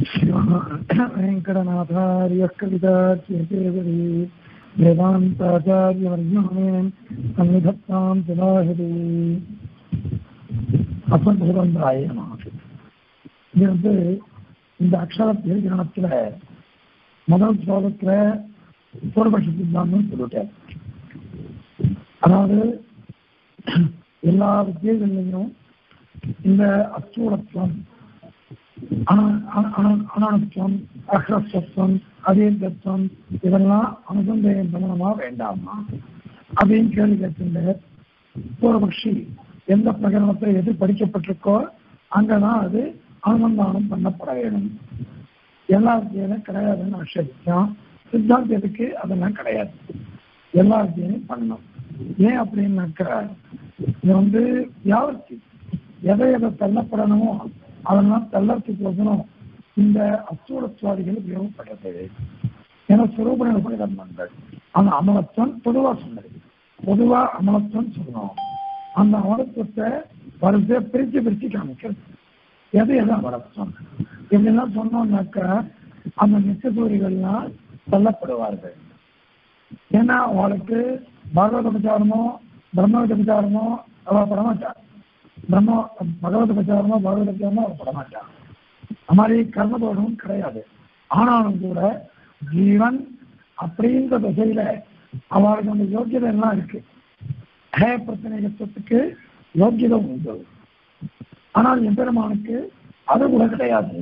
वेङ्कटनाथार्यः कवितार्यकेवरी वेदान्ताचार्यवर्योमे सन्निधत्तां सुभाषति அசம்பூதந்தாய நமக்கு இது வந்து இந்த அக்ஷர திருகரணத்துல முதல் ஸ்லோகத்துல பூர்வபட்ச சித்தாந்தம் சொல்லிட்டார் அதாவது எல்லா வித்தியகள்லையும் இந்த அஸ்தூலத்துவம் அனனுத்துவம் அக்ரஸ்வம் அதீர்கத்துவம் இதெல்லாம் அனுசந்தேகம் பண்ணணுமா வேண்டாமா அப்படின்னு கேள்வி கேட்கின்ற பூர்வபக்ஷி எந்த பிரகரணத்தை எது படிக்கப்பட்டிருக்கோ அங்கதான் அது அனுசந்தானம் பண்ணப்பட வேணும் எல்லா வித்தியிலும் கிடையாதுன்னு ஆட்சேபிச்சான் சித்தாந்தத்துக்கு அதெல்லாம் கிடையாது எல்லா வித்தியிலையும் பண்ணணும் ஏன் அப்படின்னாக்கா இது வந்து வியாபர்த்தி எதை எதை தள்ளப்படணுமோ அதெல்லாம் தள்ளறதுக்கு வசனம் இந்த அசூரத்துவாதிகள் உபயோகப்படுறது ஏன்னா சுரூப நிரூபண தர்மங்கள் அந்த அமலத்துவம் பொதுவா சொன்னது பொதுவா அமலத்துவம் சொல்லணும் அந்த அமலத்துவத்தை வரிசையை பிரிச்சு பிரிச்சு காமிக்கிறது எது எது அமலத்துவம் இப்படிலாம் சொன்னோம்னாக்கா அந்த நிச்சயசூரிகள்லாம் தள்ளப்படுவார்கள் ஏன்னா அவளுக்கு பாகவத பிரச்சாரமோ பிரம்மவித பிரச்சாரமோ அவள் படமாட்டார் பிரம்ம பகவத பிரச்சாரமோ பாகவத பிரச்சாரமோ அவள் படமாட்டார் அது மாதிரி கர்மதோஷமும் கிடையாது ஆனாலும் கூட ஜீவன் அப்படின்ற திசையில அவளுக்கு அந்த யோக்கியதை எல்லாம் இருக்கு ஹே பிரச்சனைகத்துவத்துக்கு யோக்கியதை உண்டு ஆனால் எம்பெருமானுக்கு அது கூட கிடையாது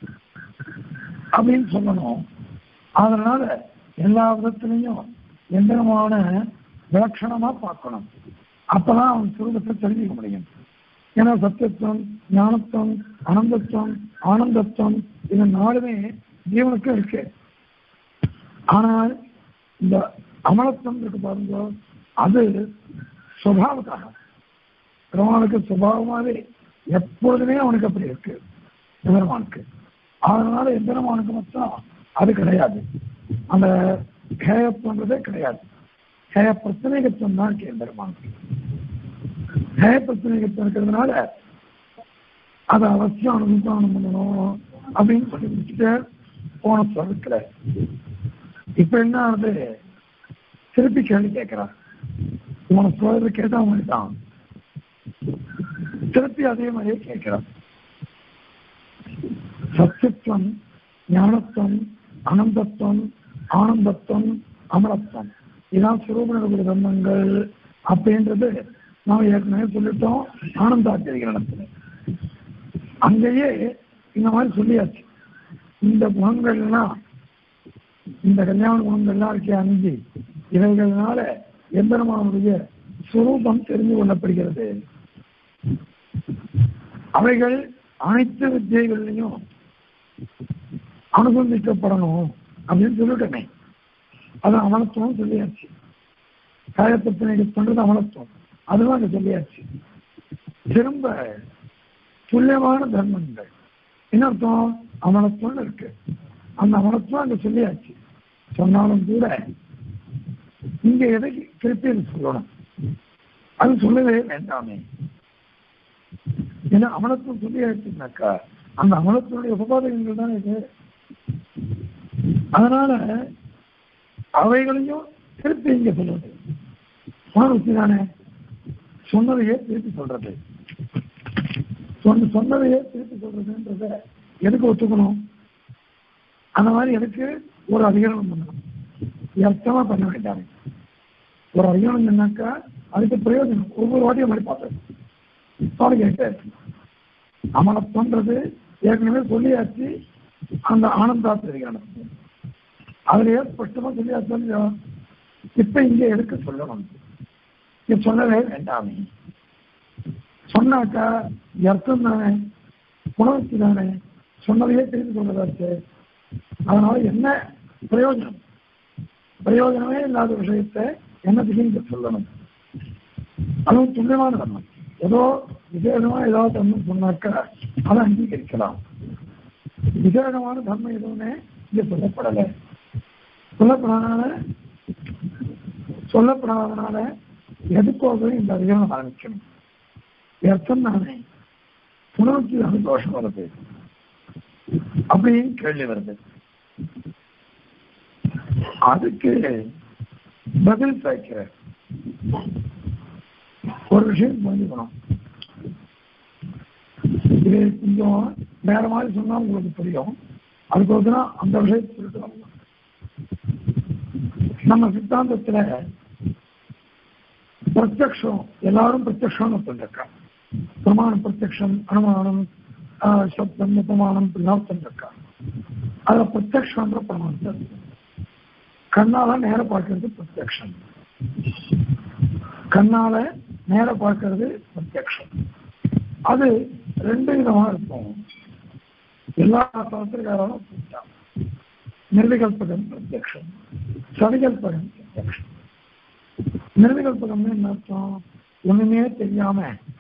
அப்படின்னு சொல்லணும் அதனால எல்லா விதத்திலையும் எந்திரமான விலட்சணமா பார்க்கணும் அப்பதான் அவன் சுரூபத்தை தெரிஞ்சுக்க முடியும் ஏன்னா சத்தியத்துவம் ஞானத்துவம் அனந்தத்துவம் ஆனந்தத்துவம் இது நாலுமே ஜீவனுக்கு இருக்கு ஆனால் இந்த அமலத்துவம் இருக்கு பாருங்க அது சுபாவத்தாக பெருமானுக்கு சுபாவமாவே எப்பொழுதுமே அவனுக்கு அப்படி இருக்கு எம்பெருமானுக்கு அதனால எம்பெருமானுக்கு மட்டும் அது கிடையாது அந்த கேயத்துவன்றதே கிடையாது கேய பிரச்சனைகத்துவம் தான் இருக்கு எம்பெருமானுக்கு கேய பிரச்சனைகத்துவம் இருக்கிறதுனால அதை அவசியம் அனுசந்தானம் பண்ணணும் அப்படின்னு சொல்லி முடிச்சுட்டு போன சொல்லுக்கிற இப்ப என்ன ஆகுது திருப்பி கேள்வி கேட்கிறான் இவனை சொல்றது கேட்டா மாதிரி தான் திருப்பி அதே மாதிரியே கேட்கிறான் சத்தியத்துவம் ஞானத்துவம் அனந்தத்துவம் ஆனந்தத்துவம் அமலத்துவம் இதான் சுரூப தர்மங்கள் அப்படின்றது நாம் ஏற்கனவே சொல்லிட்டோம் ஆனந்தாத்திரிகரணத்தில் அங்கேயே இந்த மாதிரி சொல்லியாச்சு இந்த குணங்கள்லாம் இந்த கல்யாண குணங்கள்லாம் இருக்கே அஞ்சு இவைகள்னால எம்பெருமானுடைய சுரூபம் தெரிந்து கொள்ளப்படுகிறது அவைகள் அனைத்து வித்தியைகள்லையும் அனுசந்திக்கப்படணும் அப்படின்னு சொல்லிட்டேனே அது அமலத்துவம் சொல்லியாச்சு காயத்தத்தினை பண்றது அமலத்துவம் அதுவும் அங்க சொல்லியாச்சு திரும்ப துல்லியமான தர்மங்கள் என்ன அர்த்தம் அமலத்துவம் இருக்கு அந்த அமலத்துவம் அங்க சொல்லியாச்சு சொன்னாலும் கூட இங்க எதை திருப்பி சொல்லணும் அது சொல்லவே வேண்டாமே ஏன்னா அமலத்துவம் சொல்லியாச்சுனாக்கா அந்த அமலத்தினுடைய உபபாதகங்கள் தானே இது அதனால அவைகளையும் திருப்பி இங்க சொல்றது மானுத்தி தானே சொன்னதையே திருப்பி சொல்றது சொன்ன சொன்னதையே திருப்பி சொல்றதுன்றத எதுக்கு ஒத்துக்கணும் அந்த மாதிரி எதுக்கு ஒரு அதிகாரம் பண்ணணும் அர்த்தமா பண்ண வேண்டாம் ஒரு அதிகாரம் சொன்னாக்கா அதுக்கு பிரயோஜனம் ஒவ்வொரு வாட்டியும் மாதிரி பார்த்தேன் கேட்டு அமலத்துவன்றது ஏற்கனவே சொல்லியாச்சு அந்த ஆனந்தாத்திரிகரணம் அதுலயே ஸ்பஷ்டமா சொல்லியாச்சு இப்ப இங்க எதுக்கு சொல்லணும் இது சொல்லவே வேண்டாமே சொன்னாக்கா அர்த்தம் தானே உணர்ச்சி தானே சொன்னதையே திருப்பி சொல்றதாச்சு அதனால என்ன பிரயோஜனம் பிரயோஜனமே இல்லாத விஷயத்தை என்னத்துக்கு இங்க சொல்லணும் அதுவும் துல்லியமான தன்மை ஏதோ விசேஷமா ஏதாவது தர்மம் சொன்னாக்கா அதை அங்கீகரிக்கலாம் விசேஷமான தர்மம் எதுவுமே இங்க சொல்லப்படலை சொல்லப்படாதனால சொல்லப்படாதனால எதுக்கோக இந்த அதிகாரம் ஆரம்பிக்கணும் அர்த்தம் தானே உணவுக்கு அது தோஷம் வருது அப்படின்னு கேள்வி வருது அதுக்கு பதில் சாய்க்கிற ஒரு விஷயம் புரிஞ்சுக்கணும் இது கொஞ்சம் வேற மாதிரி சொன்னா உங்களுக்கு புரியும் அதுக்கு அந்த விஷயத்தை சொல்லிட்டு நம்ம சித்தாந்தத்துல பிரத்யக்ஷம் எல்லாரும் பிரத்யக்ஷம்னு சொல்லிருக்கா பிரமாணம் பிரத்யக்ஷம் அனுமானம் ஆஹ், சப்தம் உபமானம் இப்படிலாம் சொல்லிருக்கா அதுல பிரத்யக்ஷன்ற பிரமாணத்தை கண்ணால நேர பார்க்கறது பிரத்யக்ஷம் கண்ணால நேர பார்க்கறது பிரத்யக்ஷம் அது ரெண்டு விதமா இருக்கும் எல்லா சாஸ்திரக்காரும் சொல்லிட்டாங்க நிர்விகல்பகம் பிரத்யக்ஷம் சவிகல்பகம் பிரத்யக்ஷம் நிர்விகல்பகம்னு என்ன அர்த்தம் ஒண்ணுமே தெரியாம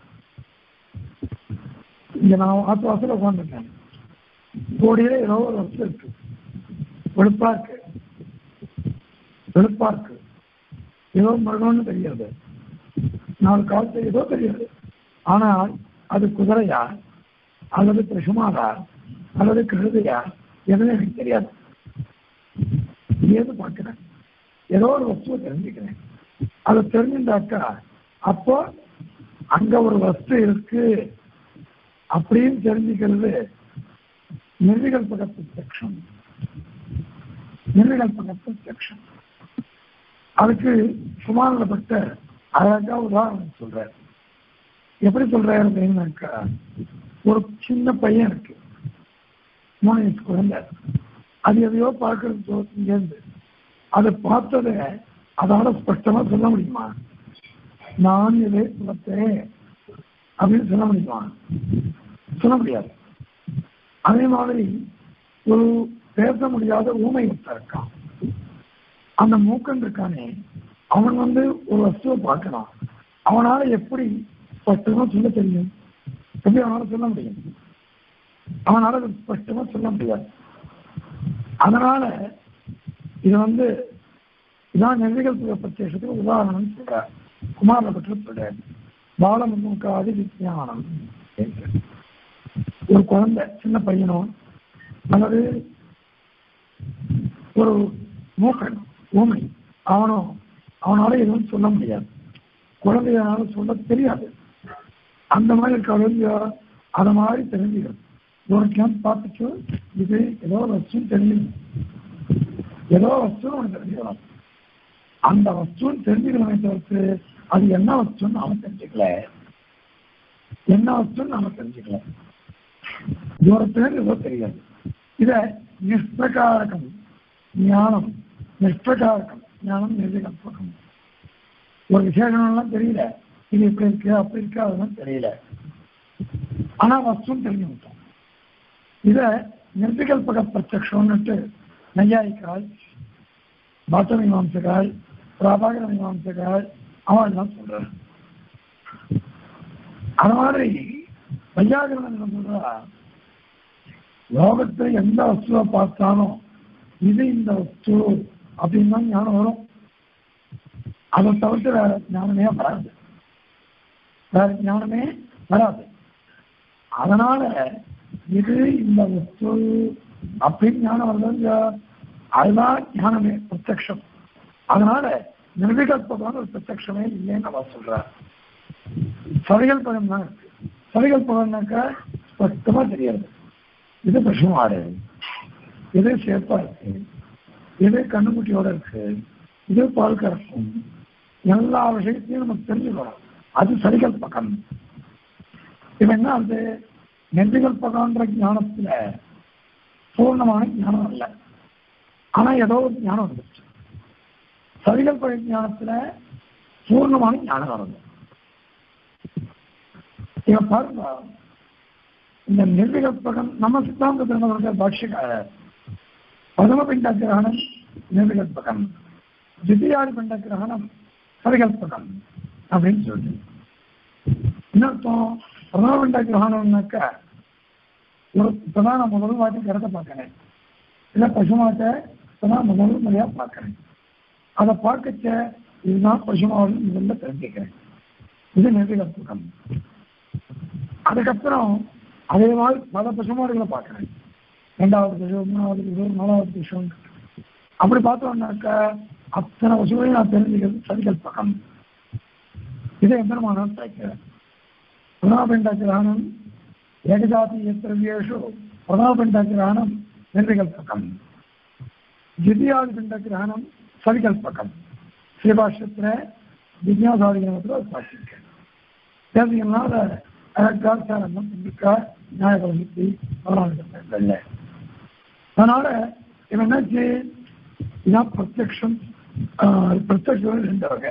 இங்க நான் ஆத்து வாசல உட்காந்துருக்கேன் கோடியில ஏதோ ஒரு வஸ்து இருக்கு வெளுப்பா இருக்கு வெளுப்பா இருக்கு ஏதோ மரணம்னு தெரியாது நாலு காலத்து ஏதோ தெரியாது ஆனால் அது குதிரையா அல்லது பிரசுமாரா அல்லது கழுதையா எதுவும் எனக்கு தெரியாது ஏது பார்க்கிறேன் ஏதோ ஒரு வஸ்துவை தெரிஞ்சுக்கிறேன் அதை தெரிஞ்சுட்டாக்கா அப்போ அங்க ஒரு வஸ்து இருக்கு அப்படின்னு தெரிஞ்சுக்கிறது நிர்விகல்பக பிரத்யக்ஷம் நிர்விகல்பக பிரத்யக்ஷம் அதுக்கு சுமாரப்பட்ட அழகா உதாரணம் சொல்றார் எப்படி சொல்றாரு அப்படின்னாக்கா ஒரு சின்ன பையன் இருக்கு மூணு வயசு குழந்தை அது எதையோ பார்க்கறது இங்கேருந்து அதை பார்த்ததை அதால ஸ்பஷ்டமா சொல்ல முடியுமா நான் இதை பார்த்தேன் அப்படின்னு சொல்ல முடியுமா சொல்ல முடியாது அதே மாதிரி ஒரு பேச முடியாத ஊமை ஒருத்தன் இருக்கான் அந்த மூக்கன் இருக்கானே அவன் வந்து ஒரு வஸ்துவை பார்க்கலாம் அவனால எப்படி ஸ்பஷ்டமா சொல்ல தெரியும் எப்படி அவனால சொல்ல முடியும் அவனால அது ஸ்பஷ்டமா சொல்ல முடியாது அதனால இது வந்து இதான் நிர்விகல்ப பிரத்யேகத்துக்கு உதாரணம் சொல்றார் குமார பற்றி சொல்றார் பாலமுகாதி விஜயானம் ஒரு குழந்தை சின்ன பையனோ அல்லது ஒரு மூக்கன் ஊமை அவனோ அவனால எதுவும் சொல்ல முடியாது குழந்தையால சொல்ல தெரியாது அந்த மாதிரி குழந்தைய அதை மாதிரி தெரிஞ்சுக்கிறது ஒரு கேம்ப் பார்த்துட்டு இது ஏதோ வஸ்து தெரியும் ஏதோ வஸ்து அவனுக்கு தெரிஞ்சுக்கலாம் அந்த வஸ்துன்னு தெரிஞ்சுக்கணுமே தவிர்த்து அது என்ன வஸ்துன்னு அவன் தெரிஞ்சுக்கல என்ன வஸ்துன்னு நாம தெரிஞ்சுக்கல தூரத்துல ஏதோ தெரியாது இத நிஷ்பிரகாரகம் ஞானம் நிஷ்பிரகாரகம் ஞானம் நிர்விகல்பகம் ஒரு விசேஷம்லாம் தெரியல இது இப்படி இருக்கு அப்படி இருக்கு அதெல்லாம் தெரியல ஆனா வஸ்துன்னு தெரிஞ்சு விட்டோம் இத நிர்விகல்பக பிரத்யக்ஷம்னுட்டு நையாயிக்கால் பாத்த மீமாம்சகால் பிராபாகர மீமாம்சகால் அவன் எல்லாம் சொல்றான் அது மாதிரி வையாகரன் என்ன சொல்றா லோகத்துல எந்த வஸ்துவை பார்த்தாலும் இது இந்த வஸ்து அப்படின்னு தான் ஞானம் வரும் அதை தவிர்த்து வேற ஞானமே வராது வேற ஞானமே வராது அதனால இது இந்த வஸ்து அப்படின்னு ஞானம் வருது அதுதான் ஞானமே பிரத்யக்ஷம் அதனால நிர்விகல்பமான ஒரு பிரத்யக்ஷமே இல்லைன்னு அவ சொல்றார் சவிகல்பகம் தான் இருக்கு சவிகல்பகம்னாக்கா ஸ்பஷ்டமா தெரியாது இது பசுமாறு இது சேப்பா இருக்கு இது கண்ணுக்குட்டியோட இருக்கு இது பால் கறக்கும் எல்லா விஷயத்தையும் நமக்கு தெரிஞ்சுக்கணும் அது சரிகல்பகம் இப்ப என்ன அது நெஞ்சுகல்பகன்ற ஞானத்துல பூர்ணமான ஞானம் அல்ல ஆனா ஏதோ ஒரு ஞானம் வந்துச்சு சரிகல்பக ஞானத்துல பூர்ணமான ஞானம் வருது இவன் பாருங்க இந்த நிர்விகல்பகம் நம்ம சித்தாந்தத்தில் பாஷ்யக்காரர் பிரதம பிண்ட கிரகணம் நிர்விகல்பகம் தித்தியாதி பிண்ட கிரகணம் சரிகல்பகம் அப்படின்னு சொல்லி இன்னொருத்தம் பிரதம பிண்ட கிரகணம்னாக்க ஒரு இப்பதான் நான் முதல் வாட்டி கிடத்த பார்க்கிறேன் இல்லை பசுமாட்டை இப்பதான் முதல் முறையா பார்க்கிறேன் அதை பார்க்கச்ச இதுதான் பசுமாவில் முதல்ல தெரிஞ்சுக்கிறேன் இது நிர்விகல்பகம் அதுக்கப்புறம் அதே மாதிரி பல பசுமாடுகளை பார்க்கிறேன் ரெண்டாவது விஷயம் மூணாவது விஷயம் நாலாவது விஷயம் அப்படி பார்த்தோம்னாக்க அத்தனை வசூலையும் நான் தெரிஞ்சுக்கிறது சதிகல்பகம் இதை எம்பெருமான சேர்க்கிறேன் பிரதாபெண்டாக்கிரானம் ஏகஜாதி திரவியேஷு பிரதாபெண்டாக்கிரானம் நிர்விகல்பகம் திவ்யாதி பிண்டக்கிரகணம் சவிகல்பகம் ஸ்ரீபாஷ்யத்துல விஜயாசாதிகத்தில் சாட்சிக்க தேவையெல்லாம் அதை அழகா சாரங்கம் பிண்டிக்கா நியாயபலமுத்தி அவராக அதனால இவன் என்னாச்சு இதான் பிரத்யக்ஷம் பிரத்யக்ஷம் ரெண்டு வகை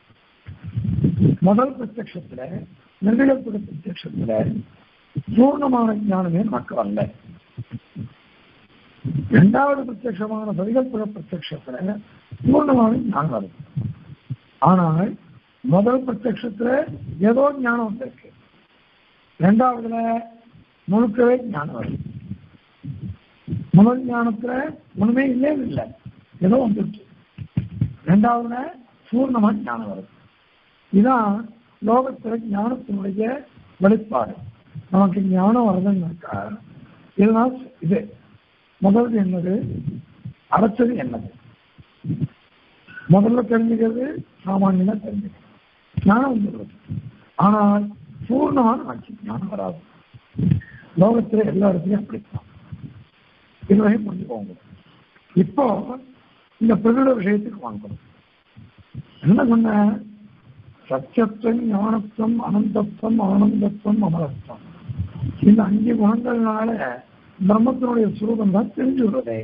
முதல் பிரத்யக்ஷத்துல நிர்விகல்பக பிரத்யக்ஷத்துல பூர்ணமான ஞானமே நமக்கு வரல இரண்டாவது பிரத்யமான சதிகல்பக பிரத்யத்துல பூர்ணமான ஞானம் வருது ஆனால் முதல் பிரத்யத்துல ஏதோ ஞானம் வந்திருக்கு இரண்டாவதுல முழுக்கவே ஞானம் வருது முதல் ஞானத்துல ஒண்ணுமே இல்லவே இல்லை ஏதோ வந்துருச்சு ரெண்டாவதுல பூர்ணமா ஞானம் வருது இதான் லோகத்துல ஞானத்தினுடைய வெளிப்பாடு நமக்கு ஞானம் வருதுன்னாக்கா இதுதான் இது முதல்ல என்னது அரைச்சது என்னது முதல்ல தெரிஞ்சுக்கிறது சாமானியமா தெரிஞ்சுக்கிறது ஞானம் வந்துடுறது ஆனால் பூர்ணமான ஆட்சி ஞானம் வராது லோகத்துல எல்லா இடத்துலையும் அப்படித்தான் இதுவரையும் புரிஞ்சுக்கோங்க இப்போ இந்த பிரகட விஷயத்துக்கு வாங்கணும் என்ன சொன்ன சத்தியத்துவம் ஞானத்துவம் அனந்தத்துவம் ஆனந்தத்துவம் அமரத்துவம் இந்த அஞ்சு குணங்கள்னால பிரம்மத்தினுடைய சுரூபம் தான் தெரிஞ்சு விடுறதே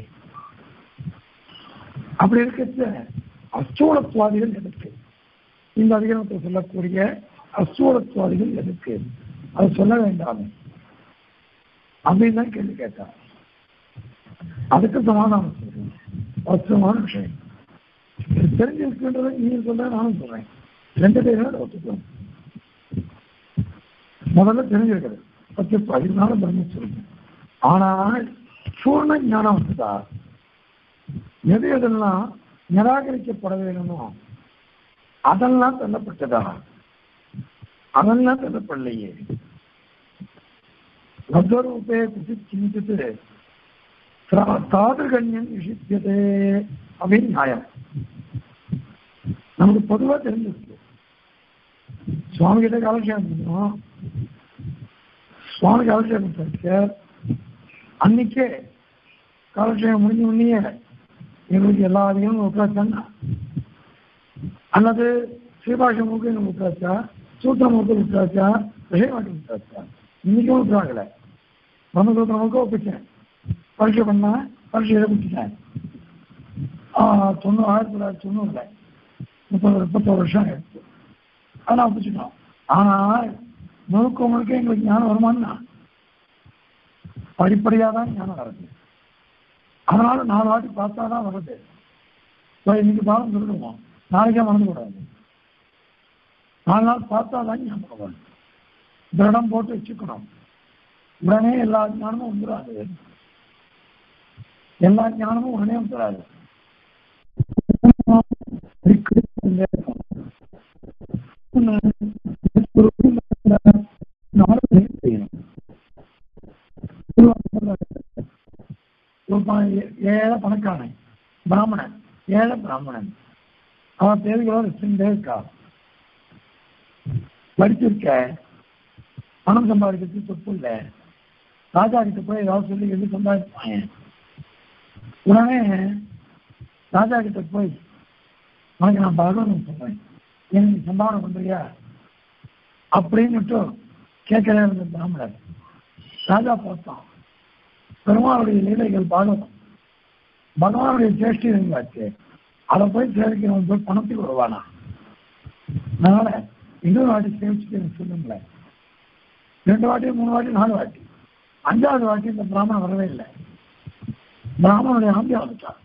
அப்படி இருக்கிற அஸ்தூலத்துவாதிகள் எதுக்கு இந்த அதிகாரத்தை சொல்லக்கூடிய அஸ்தூலத்துவாதிகள் எதுக்கு அது சொல்ல வேண்டாமே அப்படின்னு தான் கேள்வி கேட்டார் அதுக்கு சமாதானம் சொல்றேன் அவசரமான விஷயம் இது தெரிஞ்சிருக்குன்றதை நீங்க சொல்ற நானும் சொல்றேன் ரெண்டு பேரும் ஒத்துக்கணும் முதல்ல தெரிஞ்சிருக்கிறது பத்து பதினாலு பிரம்மஸ்வரூபம் ஆனால் பூர்ண ஞானம் வந்துதா எது எதெல்லாம் நிராகரிக்கப்பட வேணுமோ அதெல்லாம் தள்ளப்பட்டதா அதெல்லாம் தள்ளப்படலையே லப்தரூபே குசி சிந்தித்து தாதிர்கண்யம் விஷித்தியதே அப்படின்னு நியாயம் நமக்கு பொதுவா தெரிஞ்சிருக்கு சுவாமி கிட்ட காலட்சேபம் பண்ணோம் சுவாமி காலட்சேபம் பண்ணிக்க அன்னைக்கே காலட்சேபம் முடிஞ்ச உடனே எங்களுக்கு எல்லா அதிகமும் உட்காச்சான்னா அல்லது ஸ்ரீபாஷ மூக்கு எங்களுக்கு விட்டாச்சா சூத்திர மூக்கு விட்டாச்சா விஷயமாட்டு விட்டாச்சா இன்னைக்கும் விட்டுறாங்கல பிரம்மசூத்திர மூக்க ஒப்பிச்சேன் பரீட்சை பண்ணா பரீட்சையில விட்டுட்டேன் தொண்ணூறு ஆயிரத்தி தொள்ளாயிரத்தி தொண்ணூறுல முப்பது முப்பத்தோரு வருஷம் ஆயிடுச்சு அதெல்லாம் ஒப்பிச்சுட்டோம் ஆனால் முழுக்க முழுக்க எங்களுக்கு ஞானம் வருமானா படிப்படியாக தான் ஞானம் வருது அதனால நாலு வாட்டி பார்த்தா தான் வருது இப்போ இன்னைக்கு பாடம் சொல்லிடுவோம் நாளைக்கே மறந்து கூடாது நாலு நாள் பார்த்தா தான் ஞாபகம் வரும் திருடம் போட்டு வச்சுக்கணும் உடனே எல்லா ஞானமும் வந்துடாது எல்லா ஞானமும் உடனே வந்துடாது ஏழை பணக்காரன் பிராமணன் ஏழை பிராமணன் அவன் தேவைகளோட செஞ்சே இருக்கா படிச்சிருக்க பணம் சம்பாதிக்கிறது சொத்து இல்லை ராஜா கிட்ட போய் ஏதாவது சொல்லி எழுதி சம்பாதிப்பாங்க உடனே ராஜா கிட்ட போய் உனக்கு நான் பகவான் சொல்றேன் எனக்கு சம்பாவனை பண்றியா அப்படின்னுட்டு கேட்கல இருந்த பிராமணர் ராஜா பார்த்தான் பெருமாளுடைய லீலைகள் பாகவதம் பகவானுடைய சேஷ்டி இருந்தாச்சு அதை போய் சேவிக்கிறவன் போய் பணத்துக்கு வருவானா அதனால இன்னொரு வாட்டி சேவிச்சுட்டு எனக்கு சொல்லுங்களேன் ரெண்டு வாட்டி மூணு வாட்டி நாலு வாட்டி அஞ்சாவது வாட்டி இந்த பிராமணன் வரவே இல்லை பிராமணனுடைய ஆம்பியா வந்துட்டான்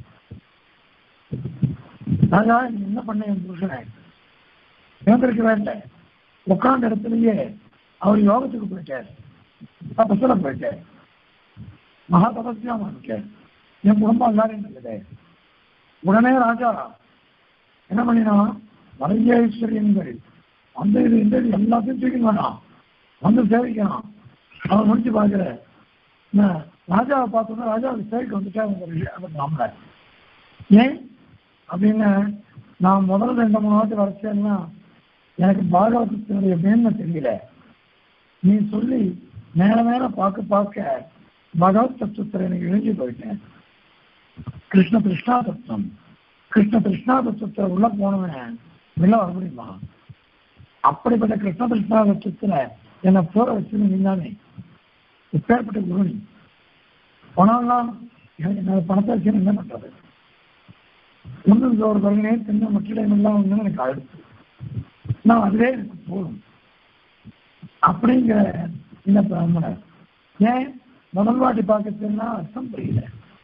ராஜா நீ என்ன பண்ண என் புருஷனை எழுந்திருக்கவே இல்லை உட்கார்ந்த இடத்துலயே அவர் யோகத்துக்கு போயிட்டார் தபசுல போயிட்டார் மகா தபஸ்யாம இருக்கேன் என் குடும்பம் எல்லாரும் இருக்குது உடனே ராஜா என்ன பண்ணினான் நிறைய ஐஸ்வர்யங்கள் அந்த இது இந்த இது எல்லாத்தையும் தூக்கி வேணாம் வந்து சேவிக்கிறான் அவன் முடிச்சு பார்க்கிற ராஜாவை பார்த்தோன்னா ராஜாவுக்கு சைடு வந்துட்டா அந்த பிராமணர் ஏன் அப்படின்னு நான் முதல்ல ரெண்டு மூணு வாட்டி வரைச்சேன்னா எனக்கு பாகவதத்தினுடைய மேன்மை தெரியல நீ சொல்லி மேல மேல பார்க்க பார்க்க பகவத் தத்துவத்தில் எனக்கு இழிஞ்சு போயிட்டேன் கிருஷ்ண கிருஷ்ணா தத்துவம் கிருஷ்ண கிருஷ்ணா தத்துவத்தில் உள்ள போனவன் வெளில வர முடியுமா அப்படிப்பட்ட கிருஷ்ண கிருஷ்ணா தத்துவத்தில் என்னை போற வச்சு நீதானே இப்பேற்பட்ட குரு நீ பணம்லாம் எனக்கு நான் பணத்தை வச்சு என்ன பண்றது ஒன்றும் ஒரு பலனே தின்ன முற்றிடம் எல்லாம் ஒன்று எனக்கு அடுத்து நான் அதுவே எனக்கு போதும் அப்படிங்கிற இந்த பிராமணர் ஏன் முதல் வாட்டி பார்க்கறதுன்னா அர்த்தம் புரியல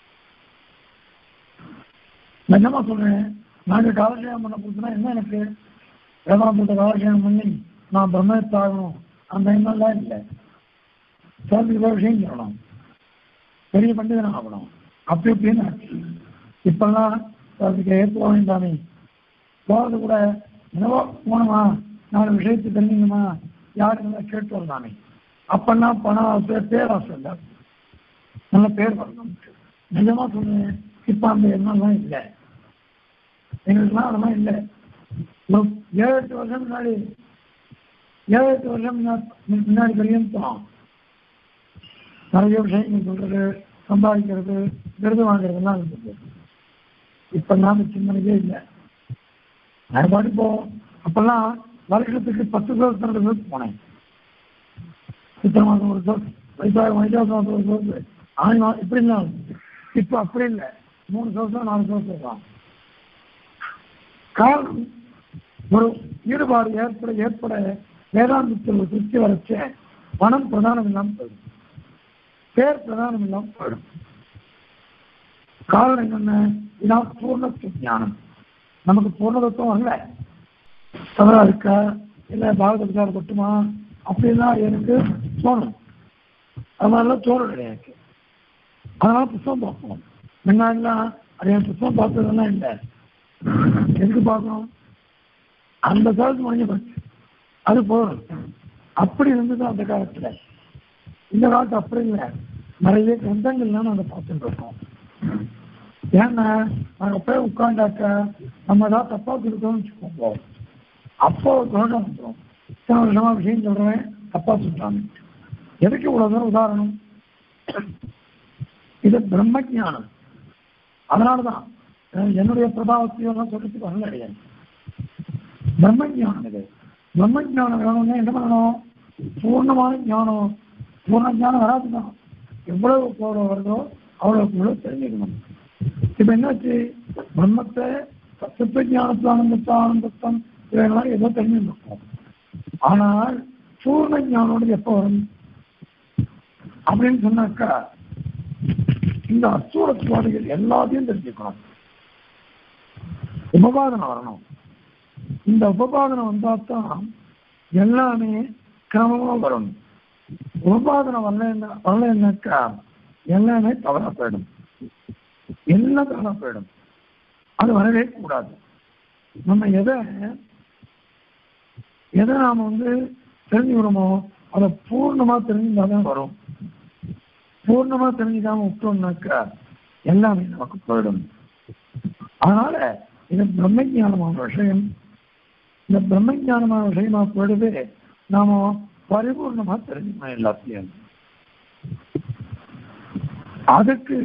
நிஜமா சொல்றேன் நாங்க காலட்சேபம் பண்ண கொடுத்தனா என்ன எனக்கு வேதாந்தத்தை காலட்சேபம் பண்ணி நான் பிரம்மத்தாகணும் அந்த எண்ணம்லாம் இல்லை சேர்ந்து விஷயம் சொல்லணும் பெரிய பண்டிதன் ஆகணும் அப்படி இப்படின்னு ஆச்சு இப்பெல்லாம் அதுக்கு ஏற்றுக்க வேண்டாமே போகிறது கூட என்னவோ போனோமா நாலு விஷயத்தை தெரிஞ்சுங்கம்மா யாருங்க கேட்டு வரலாமே அப்பெல்லாம் பணம் பேர் பேராசை இல்லை நல்ல பேர் வரணும் நிஜமா சொல்றேன் இப்ப அந்த எண்ணம்லாம் இல்லை எங்களுக்குலாம் அதெல்லாம் இல்லை ஒரு ஏழு எட்டு வருஷம் முன்னாடி ஏழு எட்டு வருஷம் முன்னா- முன்னாடி பரியந்தம் நிறைய விஷயங்கள் சொல்றது சம்பாதிக்கிறது விருது வாங்குறதுலாம் இருந்தது இப்ப நாம சிந்தனையே இல்லை நான் பாட்டு போ அப்பெல்லாம் வருஷத்துக்கு பத்து கோர்ஸ் ரெண்டு கோர்ஸ் போனேன் சித்திரை மாதம் ஒரு கோர்ஸ் வைசாக வைசாக மாதம் ஒரு கோர்ஸ் ஆணி மாதம் இப்படி இல்லை இப்ப அப்படி இல்லை மூணு கோர்ஸ் நாலு கோர்ஸ் தான் காரணம் ஒரு ஈடுபாடு ஏற்பட ஏற்பட வேதாந்தத்தில் ஒரு திருப்தி வரைச்ச பணம் பிரதானம் இல்லாமல் போயிடும் பேர் பிரதானம் இல்லாமல் போயிடும் காரணம் என்னென்ன இதான் பூர்ணத்துவ ஞானம் நமக்கு பூர்ணதத்துவம் வரல தவறா இருக்கா இல்ல பாகவதற்கார கொட்டுமா அப்படிலாம் எனக்கு தோணும் அது மாதிரிலாம் தோணும் கிடையாது அதனால புத்தகம் பார்க்கணும் முன்னாடிலாம் அது என் புத்தகம் பார்த்ததெல்லாம் இல்லை எதுக்கு பார்க்கணும் அந்த காலத்து முடிஞ்சு போச்சு அது போதும் அப்படி இருந்தது அந்த காலத்துல இந்த காலத்து அப்படி இல்லை நிறைய கிரந்தங்கள்லாம் நாங்கள் பார்த்துட்டு இருக்கோம் ஏன்னா நாங்க போய் உட்காண்டாக்கா நம்ம ஏதாவது தப்பா கொடுத்தோம்னு வச்சுக்கோங்க அப்போ தோட்டம் வந்துடும் இத்தனை வருஷமா விஷயம் சொல்றேன் தப்பா சொல்றாங்க எதுக்கு இவ்வளவு தூரம் உதாரணம் இது பிரம்ம ஞானம் அதனாலதான் அஹ் என்னுடைய பிரபாவத்தையும் எல்லாம் சொல்றதுக்கு வரல கிடையாது பிரம்ம ஞானம் இது பிரம்ம ஞானம் வேணும்னா என்ன பண்ணணும் பூர்ணமான ஞானம் பூர்ண ஞானம் வராதுதான் எவ்வளவு போட வருதோ அவ்வளவுக்கு இவ்வளவு தெரிஞ்சுக்கணும் இப்ப என்னாச்சு பிரம்மத்தை சத்துவ ஞானத்தை ஆனந்தத்தை ஆனந்தத்தம் இவைகளாம் ஏதோ தெரிஞ்சுருக்கோம் ஆனால் பூர்ண ஞானோடு எப்போ வரும் அப்படின்னு சொன்னாக்கா இந்த அசூர சுவாதிகள் எல்லாத்தையும் தெரிஞ்சுக்கணும் உபபாதனம் வரணும் இந்த உபபாதனம் வந்தா தான் எல்லாமே கிரமமா வரும் உபபாதனம் வரல வரலன்னாக்கா எல்லாமே தவறா போயிடும் எல்லாம் தவறா போயிடும் அது வரவே கூடாது நம்ம எதை எதை நாம வந்து தெரிஞ்சுக்கிறோமோ அதை பூர்ணமா தெரிஞ்சுதான் வரும் பூர்ணமா தெரிஞ்சுக்காம விட்டோம்னாக்கா எல்லாமே நமக்கு போயிடும் அதனால இது பிரம்ம ஞானமான விஷயம் இந்த பிரம்ம ஞானமான விஷயமா போயிடுது நாம பரிபூர்ணமா தெரிஞ்சுக்கணும் எல்லாத்தையும் அதுக்கு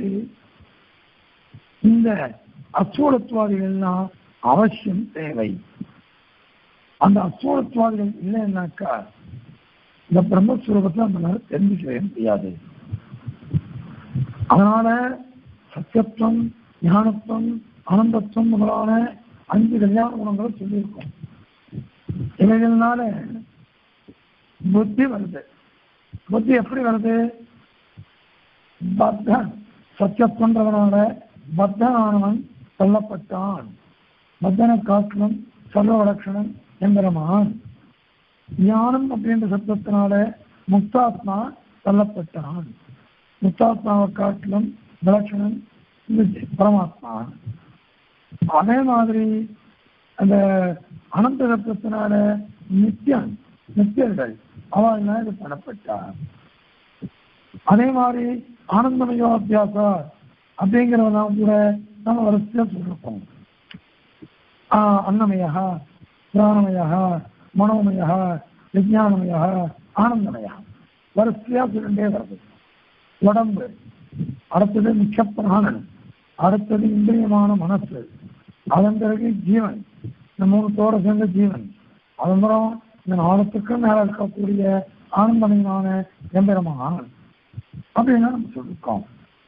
இந்த அச்சோடத்துவாதிகள்லாம் அவசியம் தேவை அந்த அச்சோடத்துவாதிகள் இல்லைன்னாக்கா இந்த பிரம்மஸ்வரூபத்தை நம்மளால தெரிஞ்சுக்கவே முடியாது அதனால சத்தியத்துவம் ஞானத்துவம் ஆனந்தத்துவம் முதலான அஞ்சு கல்யாண குணங்களை சொல்லியிருக்கோம் இவைகள்னால புத்தி வருது புத்தி எப்படி வருது பத்தன் சத்தியத்துவன்றவனால பத்தனானவன் சொல்லப்பட்டான் பத்தன காட்டிலும் சர்வலட்சணம் என்கிறமான் ஞானம் அப்படின்ற சத்தத்தினால முக்தாத்மா தள்ளப்பட்டான் முக்தாத்மாவை காட்டிலும் விலட்சணம் இந்த பரமாத்மா அதே மாதிரி அந்த அனந்த சத்தத்தினால நித்தியன் நித்தியர்கள் அவள் இது பண்ணப்பட்டார் அதே மாதிரி ஆனந்தமயோ அத்தியாசா அப்படிங்கிறதெல்லாம் கூட நம்ம வரிசையா சொல்லிருக்கோம் ஆஹ் அன்னமயா பிராணமயா மனோமயா விஜயானமயா ஆனந்தமயா வரிசையா சொல்லிட்டே வருது உடம்பு அடுத்தது மிக்க பிராணன் அடுத்தது இந்திரியமான மனசு அதன் பிறகு ஜீவன் இந்த மூணுத்தோட சேர்ந்த ஜீவன் அதன்புறம் இந்த நாளத்துக்கும் மேல இருக்கக்கூடிய ஆனந்தமயமான எம்பெருமான் அப்படின்னு நம்ம சொல்லிருக்கோம்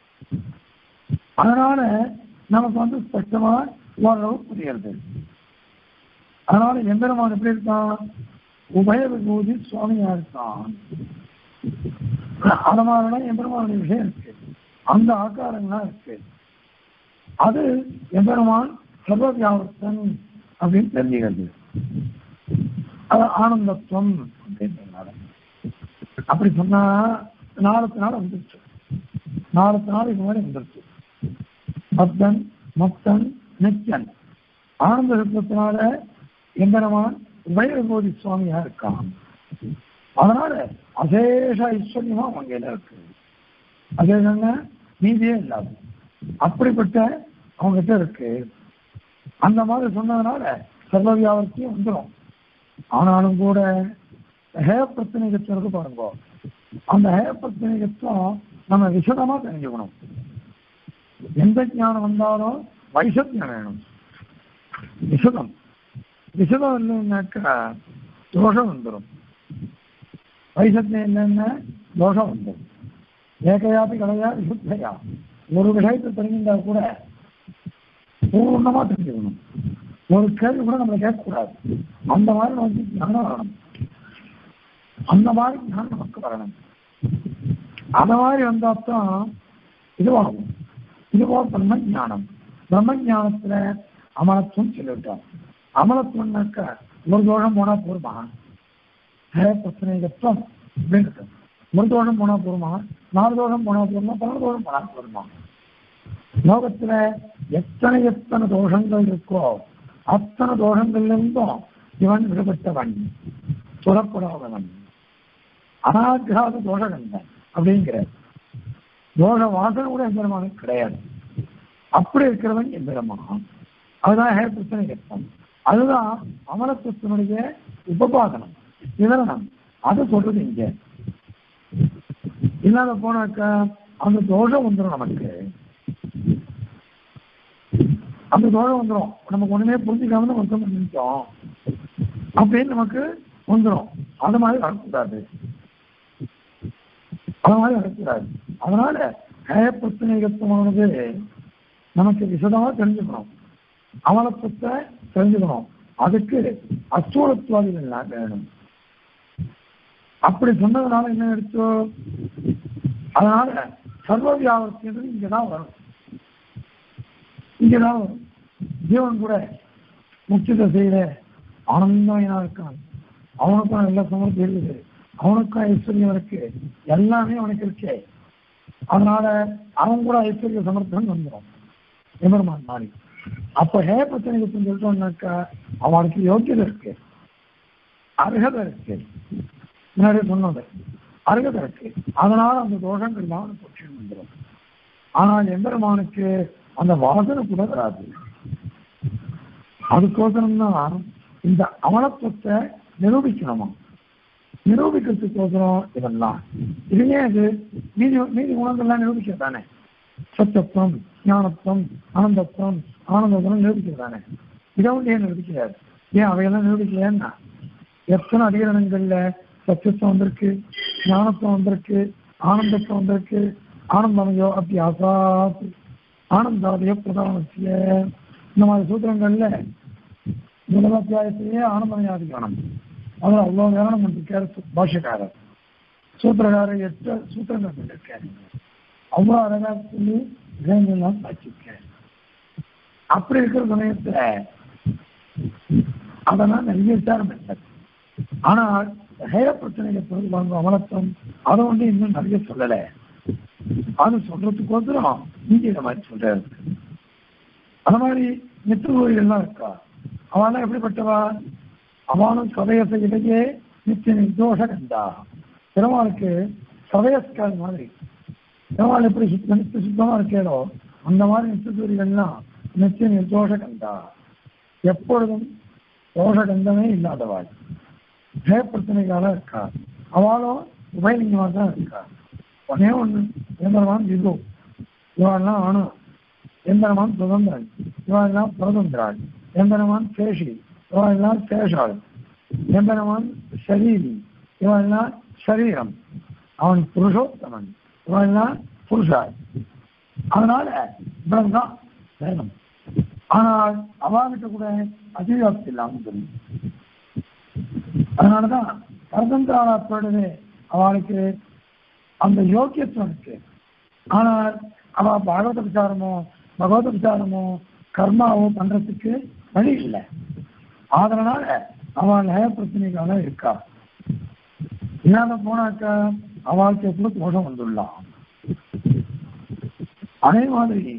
அதனால நமக்கு வந்து ஸ்பஷ்டமா ஓரளவு புரியுது அதனால எம்பெருமான் எப்படி இருக்கான் உபய விபூதி சுவாமியா இருக்கான் அது மாதிரிலாம் எம்பெருமானுடைய விஷயம் இருக்கு அந்த ஆக்காரங்கள்லாம் இருக்கு அது எம்பெருமான் சர்வ வியாபத்தன் அப்படின்னு தெரிஞ்சுக்கிறது அது ஆனந்தத்துவம் அப்படின்றதுனால அப்படி சொன்னா நாளுக்கு நாள் வந்துருச்சு நாளுக்கு நாள் இது மாதிரி வந்துருச்சு பக்தன் மக்தன் நிச்சன் ஆனந்த விருப்பத்தினால எம்பெருமான் உபயபோதி சுவாமியா இருக்கான் அதனால அசேஷ ஐஸ்வர்யமா அவங்க இருக்கு அசேஷங்க நீதியே இல்லாத அப்படிப்பட்ட அவங்ககிட்ட இருக்கு அந்த மாதிரி சொன்னதுனால சர்வவியாபத்தியும் வந்துடும் ஆனாலும் கூட ஹே பிரச்சனைகத்துவம் இருக்கு பாருங்க அந்த ஹே பிரச்சனைகத்துவம் நம்ம விசதமா தெரிஞ்சுக்கணும் எந்த ஞானம் வந்தாலும் வைசத்தியம் வேணும் விசதம் விசதம் இல்லைன்னாக்கா தோஷம் வந்துடும் வைசத்தியம் இல்லைன்னா தோஷம் வந்துடும் ஏகையாபி கலையா விசுத்தையா ஒரு விஷயத்தை தெரிஞ்சிருந்தா கூட பூர்ணமா தெரிஞ்சுக்கணும் ஒரு கேள்வி கூட நம்மளை கேட்கக்கூடாது அந்த மாதிரி நமக்கு ஞானம் வரணும் அந்த மாதிரி ஞானம் நமக்கு வரணும் அந்த மாதிரி வந்தாத்தான் இதுவாகும் இதுவோ பிரம்ம ஞானம் பிரம்ம ஞானத்துல அமலத்துவம் சொல்லிவிட்டோம் அமலத்துவம்னாக்க ஒரு தோஷம் போனா போருமா ஹே பிரச்சனைகத்துவம் அப்படின்னு ஒரு தோஷம் போனா போருமா நாலு தோஷம் போனா போருமா பல தோஷம் போனா போருமா லோகத்துல எத்தனை எத்தனை தோஷங்கள் இருக்கோ அத்தனை தோஷங்கள்ல இருந்தும் இவன் விடுபட்டவன் புறப்படாதவன் அனாகிராத தோஷகண்டன் அப்படிங்கிற தோஷ வாசனை கூட எம்பெருமானுக்கு கிடையாது அப்படி இருக்கிறவன் எம்பெருமான் அதுதான் ஹே பிரச்சனை கட்டம் அதுதான் அமலத்துவத்தினுடைய உபபாதனம் விவரணம் அது சொல்றது இங்க இல்லாத போனாக்கா அந்த தோஷம் வந்துடும் நமக்கு அந்த தோஷம் வந்துடும் நமக்கு ஒண்ணுமே புரிஞ்சுக்காம நம்ம ஒருத்தம் பண்ணிட்டோம் அப்படின்னு நமக்கு வந்துடும் அது மாதிரி வரக்கூடாது அது மாதிரி வரக்கூடாது அதனால ஹய பிரச்சனைகத்துவமானது நமக்கு விசதமா தெரிஞ்சுக்கணும் அமலத்துவத்தை தெரிஞ்சுக்கணும் அதுக்கு அச்சூழத்துவாதிகள் எல்லாம் வேணும் அப்படி சொன்னதுனால என்ன எடுத்தோ அதனால சர்வ வியாபத்தின்றது இங்கதான் வரும் இங்கதான் வரும் ஜீவன் கூட முக்கிய திசையில ஆனந்தமையா இருக்கான் அவனுக்கும் நல்ல சமர்த்தி இருக்குது அவனுக்கும் ஐஸ்வர்யம் இருக்கு எல்லாமே அவனுக்கு இருக்கு அதனால அவன் கூட ஐஸ்வர்ய சமர்த்தம் வந்துடும் எமர்மான் மாறி அப்ப ஹே பிரச்சனைக்கு சொல்லிட்டோம்னாக்கா அவனுக்கு யோக்கியதை இருக்கு அர்ஹதை இருக்கு முன்னாடி சொன்னது அருகதை இருக்கு அதனால அந்த தோஷங்கள் எல்லாம் அவனுக்கு பட்சம் வந்துடும் ஆனால் எம்பெருமானுக்கு அந்த வாசனை கூட வராது அதுக்கோசரம் தான் இந்த அமலத்துவத்தை நிரூபிக்கணுமா நிரூபிக்கிறதுக்கோசரம் இதெல்லாம் இதுவே அது மீதி மீதி குணங்கள்லாம் நிரூபிக்கிறது தானே சத்தத்துவம் ஞானத்துவம் ஆனந்தத்துவம் ஆனந்தத்துவம் நிரூபிக்கிறது தானே இதை வந்து ஏன் நிரூபிக்கிறார் ஏன் அவையெல்லாம் நிரூபிக்கலைன்னா எத்தனை அதிகரணங்கள்ல சத்தியத்துவம் வந்திருக்கு ஞானத்துவம் வந்திருக்கு ஆனந்தத்துவம் வந்திருக்கு ஆனந்தமயோ அத்தியாசா ஆனந்தாதய பிரதானத்திய இந்த மாதிரி சூத்திரங்கள்ல முதல் அத்தியாயத்திலேயே ஆனந்தமயாதிகாரம் அதில் அவ்வளோ விவரணம் பண்ணிருக்காரு பாஷ்யக்காரர் சூத்திரக்காரர் எட்டு சூத்திரங்கள் பண்ணிருக்காரு அவ்வளோ அழகா சொல்லி விஷயங்கள்லாம் வச்சிருக்கேன் அப்படி இருக்கிற சமயத்துல அதெல்லாம் நிறைய விசாரம் பண்ணார் ஆனால் ஹேர பிரச்சனைகளை பொறுத்து வாங்க அமலத்தம் அதை வந்து இன்னும் நிறைய சொல்லல அது சொல்றதுக்கோசரம் நீங்க இந்த மாதிரி சொல்றாரு அந்த மாதிரி மித்திரகோயிலாம் இருக்கா அவெல்லாம் எப்படிப்பட்டவா அவனும் சதயச இடையே நித்திய நிர்தோஷ கண்டா பெருமாளுக்கு சதயஸ்கார் மாதிரி பெருமாள் எப்படி சுத்த நித்திய சுத்தமா இருக்கேடோ அந்த மாதிரி நித்தியசூரிகள்லாம் நித்திய நிர்தோஷ கந்தா எப்பொழுதும் தோஷகந்தமே இல்லாதவாள் ஜெயப்பிரச்சனைக்காக இருக்கா அவளும் உபயலிங்கமாக தான் இருக்கா ஒன்னே ஒண்ணு எந்திரமான் விது இவாள்லாம் அணு எந்திரமான் சுதந்திரன் இவாள்லாம் பிரதந்திராள் எந்திரமான் சேஷி இவாள்லாம் சேஷாள் எந்திரமான் ஷரீரி இவாள்லாம் சரீரம் அவன் புருஷோத்தமன் இவாள்லாம் புருஷாள் அதனால இவ்வளவுதான் வேணும் ஆனால் அவாகிட்ட கூட அதிகாப்தி இல்லாமல் தெரியும் அதனாலதான் பரதந்திராளா போயிடுது அவளுக்கு அந்த யோக்கியத்துவம் இருக்கு ஆனால் அவ பாகவத விசாரமோ பகவத விசாரமோ கர்மாவோ பண்றதுக்கு வழி இல்லை அதனால அவள் நய பிரச்சனைக்காக இருக்கா இல்லாத போனாக்கா அவளுக்கு கூட தோஷம் வந்துள்ளான் அதே மாதிரி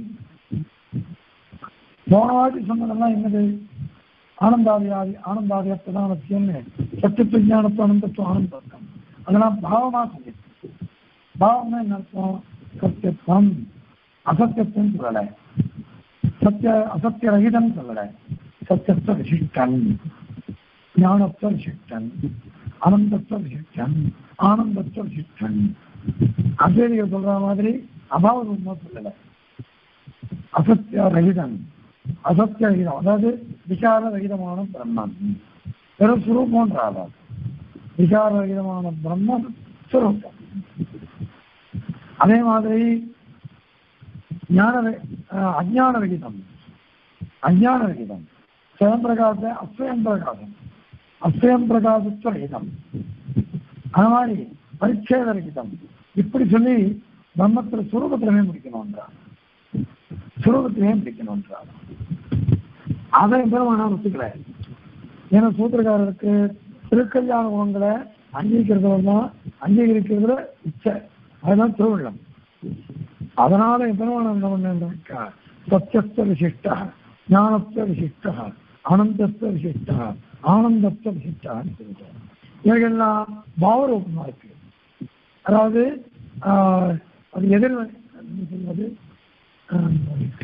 போன வாட்டி சொன்னதெல்லாம் என்னது ஆனந்தாதியாதி ஆனந்தாதிய பிரதானத்தியம்னு சத்தியத்து ஞானத்துவம் அனந்தத்துவம் ஆனந்தம் அதெல்லாம் பாவமா சொல்லிட்டு பாவம்னா என்ன அர்த்தம் சத்தியத்துவம் அசத்தியத்துவம் சொல்லலை சத்திய அசத்திய ரகிதம் சொல்லலை சத்தியத்துவ விசிஷ்டன் ஞானத்துவ விசிஷ்டன் அனந்தத்துவ விசிஷ்டன் ஆனந்தத்துவ விசிஷ்டன் அசேரிகள் சொல்ற மாதிரி அபாவ உண்மை சொல்லலை அசத்திய ரகிதம் அசத்திய ரகிதம் அதாவது விசார ரகிதமான பிரம்மன் வெறும் சுரூபம்ன்றாங்க விசார ரகிதமான பிரம்மன் சுரூபம் அதே மாதிரி ஞான அஹ், அஞ்ஞான ரகிதம் அஞ்ஞான ரகிதம் ஸ்வயம் பிரகாச அஸ்வயம் பிரகாசம் அஸ்வயம் பிரகாசத்துவ ரகிதம் அது மாதிரி பரிச்சேத ரகிதம் இப்படி சொல்லி பிரம்மத்துல சுரூபத்திலமே முடிக்கணும்ன்றார் சுரூபத்திலே முடிக்கணும்ன்றார் அதை பெருமானா ஒத்துக்கல ஏன்னா சூத்திரக்காரருக்கு திருக்கல்யாண குணங்களை அங்கீகரிக்கிறதுல தான் அங்கீகரிக்கிறதுல இச்சை அதுதான் திருவிழம் அதனால பெருமானம் என்ன பண்ணாக்கா சத்தியஸ்த விசிஷ்டா ஞானஸ்த விசிஷ்டா அனந்தஸ்த விசிஷ்டா ஆனந்தஸ்த விசிஷ்டான்னு சொல்லிட்டார் இவைகள்லாம் பாவரூபமா இருக்கு அதாவது ஆஹ், அது எதிர்மறை என்ன சொல்வது ஆஹ்,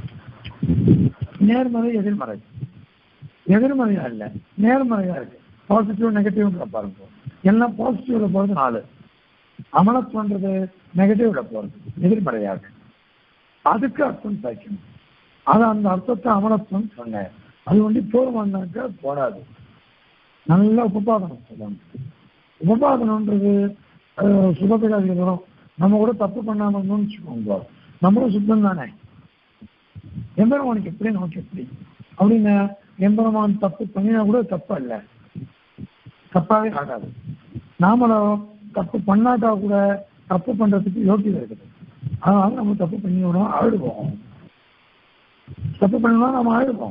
நேர்மறை எதிர்மறை எதிர்மறையா இல்ல நேர்மறையா இருக்கு பாசிட்டிவ் நெகட்டிவ்ன்ற பாருங்க எல்லாம் பாசிட்டிவ்ல போறது நாலு அமலத்துவன்றது நெகட்டிவ்ல போறது எதிர்மறையா இருக்கு அதுக்கு அர்த்தம் சாய்க்கணும் அது அந்த அர்த்தத்தை அமலத்துவம் சொன்னேன் அது வந்து போதுமானாக்கா போடாது நல்ல உபபாதனம் சொல்லணும் உபபாதனம்ன்றது அஹ், சுகப்பிரகாசிகள் வரும் நம்ம கூட தப்பு பண்ணாம இருந்தோம்னு வச்சுக்கோங்க நம்மளும் சுத்தம் தானே எம்பெருமானுக்கு எப்படி நமக்கு எப்படி அப்படின்னு எம்பெருமான் தப்பு பண்ணினா கூட தப்பா இல்லை தப்பாவே ஆகாது நாமளும் தப்பு பண்ணாட்டா கூட தப்பு பண்றதுக்கு யோக்கியதை இருக்குது அதனால நம்ம தப்பு பண்ணிவிடும் அழுடுவோம் தப்பு பண்ணா நம்ம அழுடுவோம்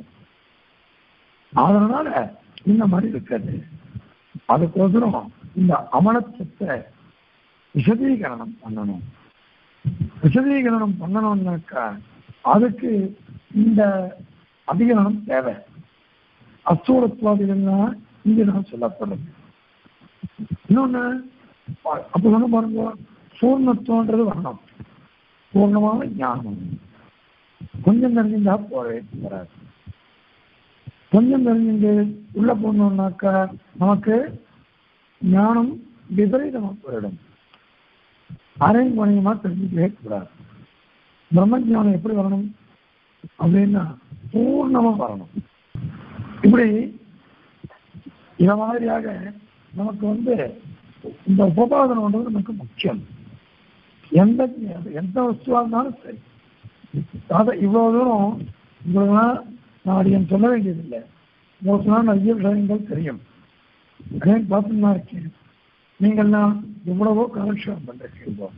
அதனால இந்த மாதிரி இருக்காது அதுக்கோசரம் இந்த அமலத்துவத்தை விசதீகரணம் பண்ணணும் விசதீகரணம் பண்ணணும்னாக்கா அதுக்கு இந்த அதிகரணம் தேவை அஸ்தூலத்துவாதிகள்லாம் இங்க நான் சொல்லப்படுறது இன்னொன்னு ப- அப்ப சொன்ன பாருங்க பூர்ணத்துவன்றது வரணும் பூர்ணமான ஞானம் கொஞ்சம் தெரிஞ்சிருந்தா போறே வராது கொஞ்சம் தெரிஞ்சுட்டு உள்ள போனோம்னாக்கா நமக்கு ஞானம் விபரீதமா போயிடும் அரையும் குறையுமா தெரிஞ்சுக்கவே கூடாது பிரம்ம ஞானம் எப்படி வரணும் அப்படின்னா பூர்ணமா வரணும் இப்படி இத மாதிரியாக நமக்கு வந்து இந்த உபபாதனம்ன்றது நமக்கு முக்கியம் எந்த எந்த வஸ்துவா இருந்தாலும் சரி அதை இவ்வளவு தூரம் உங்களுக்குலாம் நான் அடியன் சொல்ல வேண்டியதில்லை உங்களுக்குலாம் நிறைய விஷயங்கள் தெரியும் அதே பார்த்துன்னு தான் இருக்கேன் நீங்கள்லாம் எவ்வளவோ கலெக்ஷன் பண்றீங்க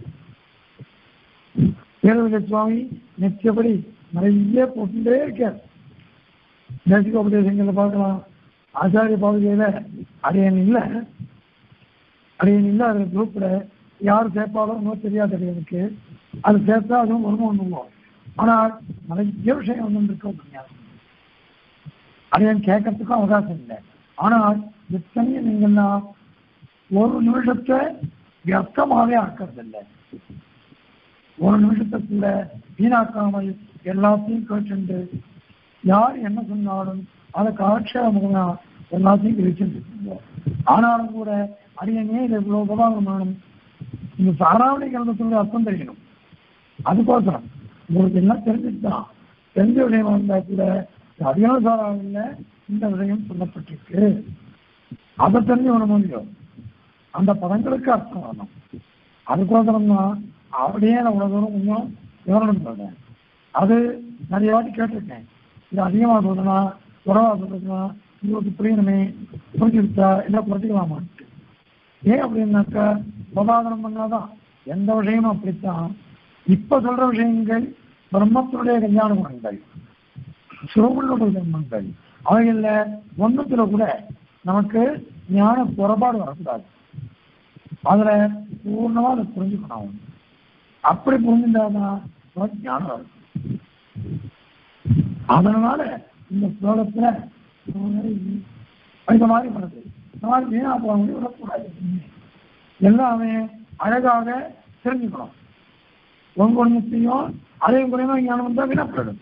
வேலுவிக சுவாமி நித்தியபடி நிறைய போட்டுட்டே இருக்கார் தேசிக உபதேசங்களை பார்க்கலாம் ஆச்சாரிய பகுதியில அடையன் இல்லை அடையன் இல்லை அதில் குரூப்ல யார் சேர்ப்பாலோ இன்னும் தெரியாது எனக்கு அது சேர்த்தா அதுவும் வருமானம் பண்ணுவோம் ஆனால் நிறைய விஷயம் வந்து இருக்க முடியாது அடையன் கேட்கறதுக்கும் அவகாசம் இல்லை ஆனால் எத்தனையும் நீங்கன்னா ஒரு நிமிஷத்தை வியர்த்தமாவே ஆக்கிறது இல்லை ஒரு நிமிஷத்தை கூட வீணாக்காமல் எல்லாத்தையும் கேட்டு யார் என்ன சொன்னாலும் அதை காட்சியமுகமா எல்லாத்தையும் கிரகிச்சுட்டு ஆனாலும் கூட அடியனே இது இவ்வளவு உபகாரம் வேணும் இந்த சாராவணி கிரந்தத்தினுடைய அர்த்தம் தெரியணும் அதுக்கோசரம் உங்களுக்கு எல்லாம் தெரிஞ்சுதான் தெரிஞ்ச விஷயம் வந்தா கூட அதிகார சாராவில் இந்த விஷயம் சொல்லப்பட்டிருக்கு அதை தெரிஞ்சு வர முடியும் அந்த பதங்களுக்கு அர்த்தம் வரணும் அதுக்கோசரம் தான் அப்படியே நான் இவ்வளவு தூரம் கொஞ்சம் விவரணம் சொல்றேன் அது நிறைய வாட்டி கேட்டிருக்கேன் இது அதிகமாக சொல்றேன்னா குறைவா சொல்றதுனா உங்களுக்கு புரியணுமே புரிஞ்சுக்கிட்டா என்ன குறைச்சிக்கலாமான்ட்டு ஏன் அப்படின்னாக்கா உபாதனம் பண்ணாதான் எந்த விஷயமும் அப்படித்தான் இப்ப சொல்ற விஷயங்கள் பிரம்மத்தினுடைய கல்யாண குணங்கள் சிவகுணனுடைய கர்மங்கள் அவைகள்ல ஒன்னத்துல கூட நமக்கு ஞான புறப்பாடு வரக்கூடாது அதுல பூர்ணமா அதை புரிஞ்சுக்கணும் அப்படி புரிஞ்சுட்டாதான் நமக்கு ஞானம் வரும் அதனால இந்த ஸ்லோகத்துல இந்த மாதிரி பண்ணுது இந்த மாதிரி வீணா போக முடியும் விடக்கூடாது எல்லாமே அழகாக தெரிஞ்சுக்கணும் உங்க ஒன்றுத்தையும் அதே குறைவா ஞானம் வந்தா வீணப்படும்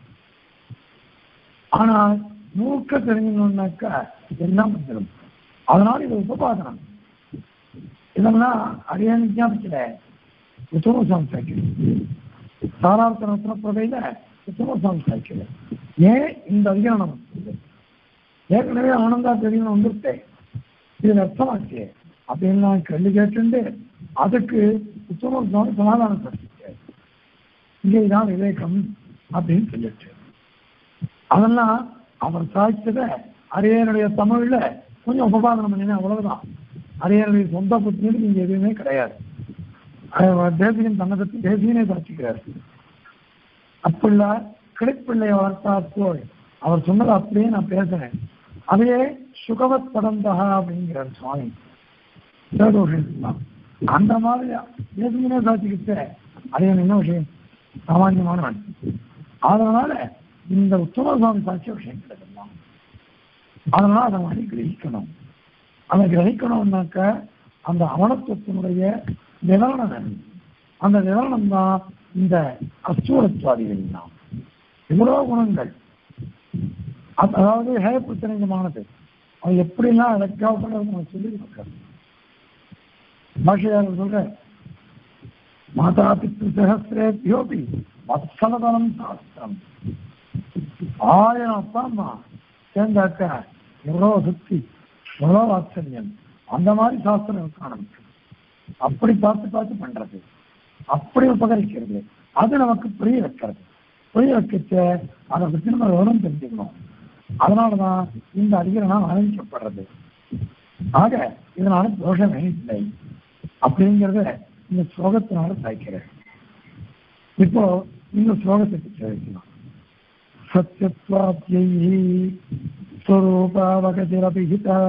ஆனால் மூக்க தெரிஞ்சுக்கணும்னாக்கா என்ன பண்ணிடும் அதனால இது உபபாதனம் இதெல்லாம் அடியான விஞ்ஞாபத்துல உத்தம சாமிச்சாக்கிறது சாரார்த்தன பிரதையில உத்தம சாமிச்சாக்கிறது ஏன் இந்த அதிகாரம் வந்தது? ஏற்கனவே ஆனந்தா தெரியும் வந்துருட்டேன் இது அர்த்தமாச்சு அப்படின்லாம் கேள்வி கேட்டுண்டு அதுக்கு உத்தம சுவாமி சமாதானப்படுத்திட்டு இங்கே இதான் விவேகம் அப்படின்னு சொல்லிட்டு அதெல்லாம் அவர் சாய்ச்சத அரியனுடைய தமிழ்ல கொஞ்சம் உபபாதனம் பண்ணினா அவ்வளவுதான் அரியனுடைய சொந்த புத்தின்னு இங்க எதுவுமே கிடையாது அவர் தேசிகன் தன்னை பற்றி தேசியனே சாட்சிக்கிறார் அப்படில்ல கிடைப்பிள்ளைய வளர்த்தார் போய் அவர் சொன்னதை அப்படியே நான் பேசுறேன் அதையே சுகவத் படந்தகா அப்படிங்கிறார் சுவாமி தேதோஷன் தான் அந்த மாதிரி தேசிகனே சாட்சிக்கிட்ட அரியன் என்ன விஷயம் சாமான்யமானவன் அதனால இந்த உத்தம சுவாமி சாட்சிய விஷயம் கிடைக்கலாம் அதனால அதை மாதிரி கிரகிக்கணும் அதை கிரகிக்கணும்னாக்க அந்த அவனத்துவத்தினுடைய நிவாரணம் வேணும். அந்த நிவாரணம் தான் இந்த அஸ்தூரத்வாதிகள் தான் இவ்வளவு குணங்கள் அது- அதாவது ஹேய பிரச்சனைகமானது அது எப்படிலாம் அழகா பண்ண சொல்லி கொடுக்கிறது பாஷையாளர் சொல்ற மாதா பித்து சகசிரேபியோபி வத்சலதனம் சாஸ்திரம் ஆயிரம் அப்பா அம்மா சேர்ந்தாக்கா எவ்வளவு சுத்தி எவ்வளவு ஆச்சரியம் அந்த மாதிரி சாஸ்திரம் காணும் அப்படி பார்த்து பார்த்து பண்றது அப்படி உபகரிக்கிறது அது நமக்கு புரிய வைக்கிறது புரிய வைக்கச்ச அதை பற்றி நம்ம விவரம் தெரிஞ்சுக்கணும் அதனாலதான் இந்த அதிகரணம் ஆரம்பிக்கப்படுறது ஆக இதனால தோஷமே இல்லை அப்படிங்கிறத இந்த ஸ்லோகத்தினால சாய்க்கிறேன் இப்போ இந்த ஸ்லோகத்துக்கு சேர்க்கலாம் सत्यत्वाद्यैः स्वरूपावगतिरभिहिता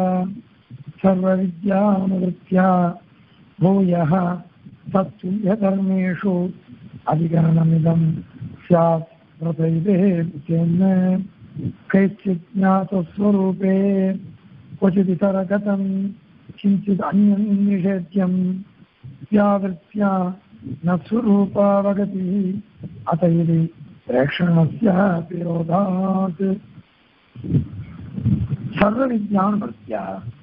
सर्वविद्यानुवृत्त्या भूयः तत्तुल्यधर्मेषु अधिकरणमिदं स्यात् व्रतैवे चेन्न कैश्चित् ज्ञातस्वरूपे क्वचिदितरगतं किञ्चित् अन्यं निषेध्यं व्यावृत्त्या न स्वरूपावगतिः अत इति प्रेक्षणस्य विरोधात् சர்வவித்யானுபத்தியா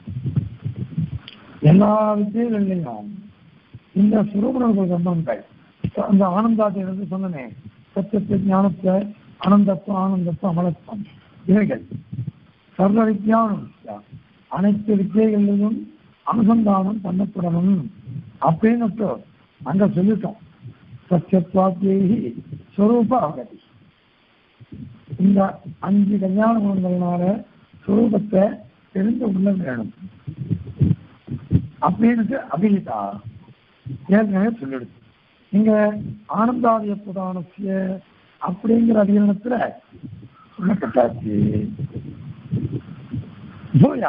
எல்லா வித்தியகள்லையும் இந்த சுரூபணர்கள் சம்பந்தங்கள் அந்த ஆனந்தாத்தை வந்து சொன்னனே சத்தியத்தை ஞானத்தை அனந்தத்துவம் ஆனந்தத்துவம் அமலத்துவம் இவைகள் சர்வ வித்யானுபத்தியா அனைத்து வித்தியகளிலும் அனுசந்தானம் பண்ணப்படணும் அப்படின்னு அங்க சொல்லிட்டோம் சத்தியத்வாத்தியி ஸ்வரூப அவகதி இந்த அஞ்சு கல்யாண குணங்கள்னால சுரூபத்தை தெரிந்து கொள்ள வேணும் அப்படின்னு அபிகிதா ஏற்கனவே சொல்லிடுது நீங்க ஆனந்தாதிய புதானசிய அப்படிங்கிற அதிகரணத்துல சொல்லப்பட்டாச்சு பூயா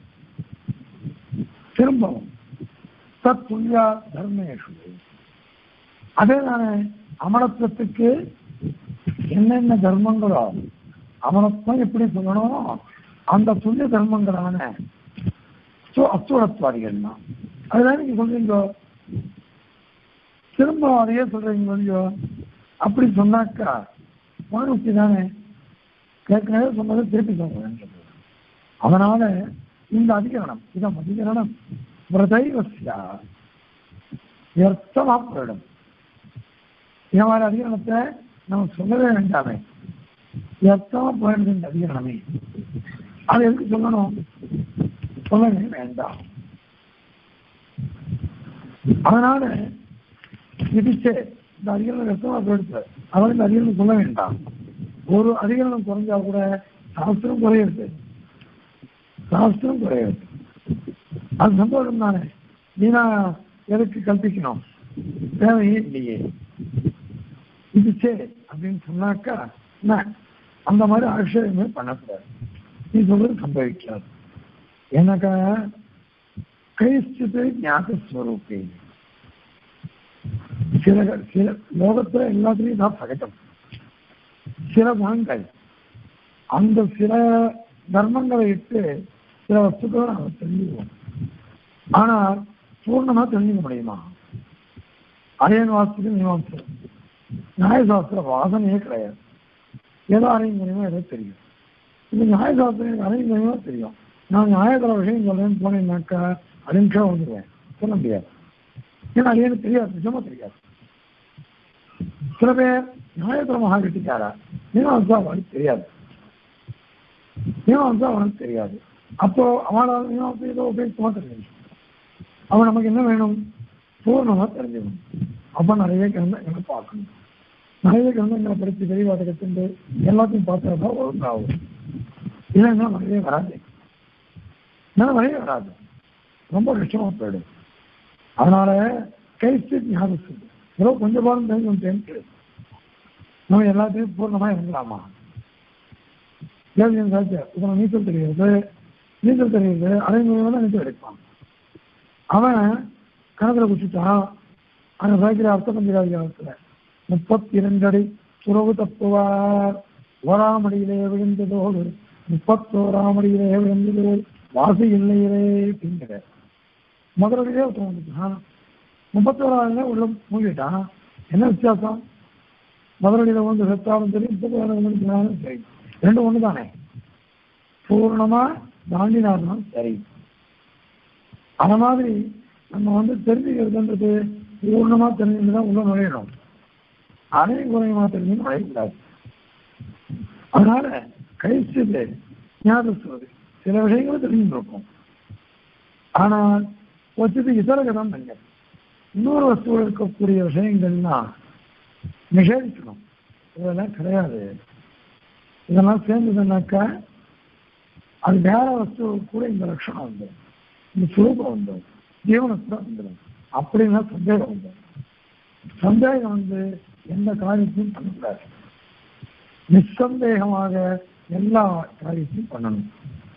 திரும்பவும் தத்துல்யா தர்மேஷு அதே தானே அமலத்துவத்துக்கு என்னென்ன தர்மங்களோ அமலத்துவம் எப்படி சொல்லணும் அந்த துல்லிய தர்மங்களான அஸ்தூரத்வாதிகள் தான் அதுதான் நீங்க சொல்றீங்க திரும்ப அதையே சொல்றீங்க இல்லையோ அப்படி சொன்னாக்கா வானூர்த்தி தானே ஏற்கனவே சொன்னதை திருப்பி சொல்றேன் அதனால இந்த அதிகரணம் இதான் அதிகரணம் விரதைவசியா வியர்த்தமா போயிடும் இந்த மாதிரி அதிகரணத்தை நம்ம சொல்லவே வேண்டாமே வியர்த்தமா போயிடுது இந்த அதிகரணமே அது எதுக்கு சொல்லணும் சொல்லவே வேண்டாம் அதனால இடிச்சே இந்த அதிகரணம் வியர்த்தமா போயிடுச்சு அதனால இந்த அதிகரணம் சொல்ல வேண்டாம் ஒரு அதிகரணம் குறைஞ்சா கூட சாஸ்திரம் குறையுது சாஸ்திரம் குறையுது அது சந்தோஷம் தானே நீனா எதுக்கு கல்பிக்கணும் தேவையே இல்லையே இது சரி அப்படின்னு சொன்னாக்கா என்ன அந்த மாதிரி ஆட்சேபமே பண்ணக்கூடாது நீ சொல்றது சம்பவிக்காது ஏன்னாக்கா கைஸ்டித்து ஞாபகஸ்வரூபி சில சில லோகத்துல எல்லாத்துலயும் தான் சகஜம் சில குணங்கள் அந்த சில தர்மங்களை இட்டு சில வஸ்துக்களை நாம தெரிஞ்சுக்குவோம் ஆனால் பூர்ணமா தெரிஞ்சுக்க முடியுமா அரியன் வாசத்துக்கு மீமாசம் நியாயசாஸ்திர வாசனையே கிடையாது ஏதோ அரையும் மூலியமா ஏதோ தெரியும் இந்த நியாயசாஸ்திரம் எனக்கு அரையும் மூலியமா தெரியும் நான் நியாயத்தர விஷயம் சொல்றேன்னு போனேன்னாக்கா அடிநிமிஷம் வந்துடுவேன் சொல்ல முடியாது ஏன்னா அது எனக்கு தெரியாது நிஜமா தெரியாது சில பேர் நியாயத்தர மகா கட்டிக்காரா மீமாசா அவனுக்கு தெரியாது மீமாசா அவனுக்கு தெரியாது அப்போ அவனால் மீமாசம் ஏதோ உபயோகமா தெரியும் அவன் நமக்கு என்ன வேணும் பூர்ணமா தெரிஞ்சுக்கணும் அப்ப நிறைய கிரந்தங்களை பார்க்கணும் நிறைய கிரந்தங்களை படித்து தெளிவாக கற்றுண்டு எல்லாத்தையும் பார்த்துறதா ஒழுங்காகும் இல்லைன்னா நிறைய வராது என்ன நிறைய வராது ரொம்ப கஷ்டமா போயிடும் அதனால கைஸ்டு ஞாபகம் ஏதோ கொஞ்சம் பாடம் தெரிஞ்சு நம்ம எல்லாத்தையும் பூர்ணமா இருக்கலாமா கேள்வியும் சாச்சு இப்போ நீச்சல் தெரிகிறது நீச்சல் தெரியுது அதே மூலியமா தான் நீச்சல் எடுப்பான் அவன் கணக்கில் குச்சிட்டான் அந்த சாய்க்கிற அர்த்த பஞ்சாதிகாரத்தில் முப்பத்தி இரண்டு அடி துறவு தப்புவார் ஓராமடியிலே விழுந்ததோடு முப்பத்தோராமடியிலே விழுந்ததோடு வாசி இல்லையிலே அப்படிங்கிற முதலடியிலே ஒருத்தன் வந்துட்டான் முப்பத்தோராவிலே உள்ள மூழ்கிட்டான் என்ன வித்தியாசம் முதலடியில வந்து செத்தாலும் சரி முப்பத்தோராவது வந்து சரி ரெண்டு ஒன்று தானே பூர்ணமா தாண்டினார்னா சரி அந்த மாதிரி நம்ம வந்து தெரிஞ்சுக்கிறதுன்றது பூர்ணமா தெரிஞ்சுதான் உள்ள நுழையணும் அனைவரும் குறையமா தெரிஞ்சு நுழையக்கூடாது அதனால கழிச்சது ஞாபகம் சொல்வது சில விஷயங்களும் தெரிஞ்சுருக்கும் ஆனால் வச்சது இதர கதம் இல்லை இன்னொரு வஸ்துவில் இருக்கக்கூடிய விஷயங்கள்லாம் நிஷேதிக்கணும் இதெல்லாம் கிடையாது இதெல்லாம் சேர்ந்ததுன்னாக்கா அது வேற வஸ்து கூட இந்த லட்சணம் வந்து இந்த சுரூபம் வந்து ஜீவனத்துல வந்துடும் அப்படின்னா சந்தேகம் வந்து சந்தேகம் வந்து எந்த காரியத்தையும் பண்ணக்கூடாது நிசந்தேகமாக எல்லா காரியத்தையும் பண்ணணும்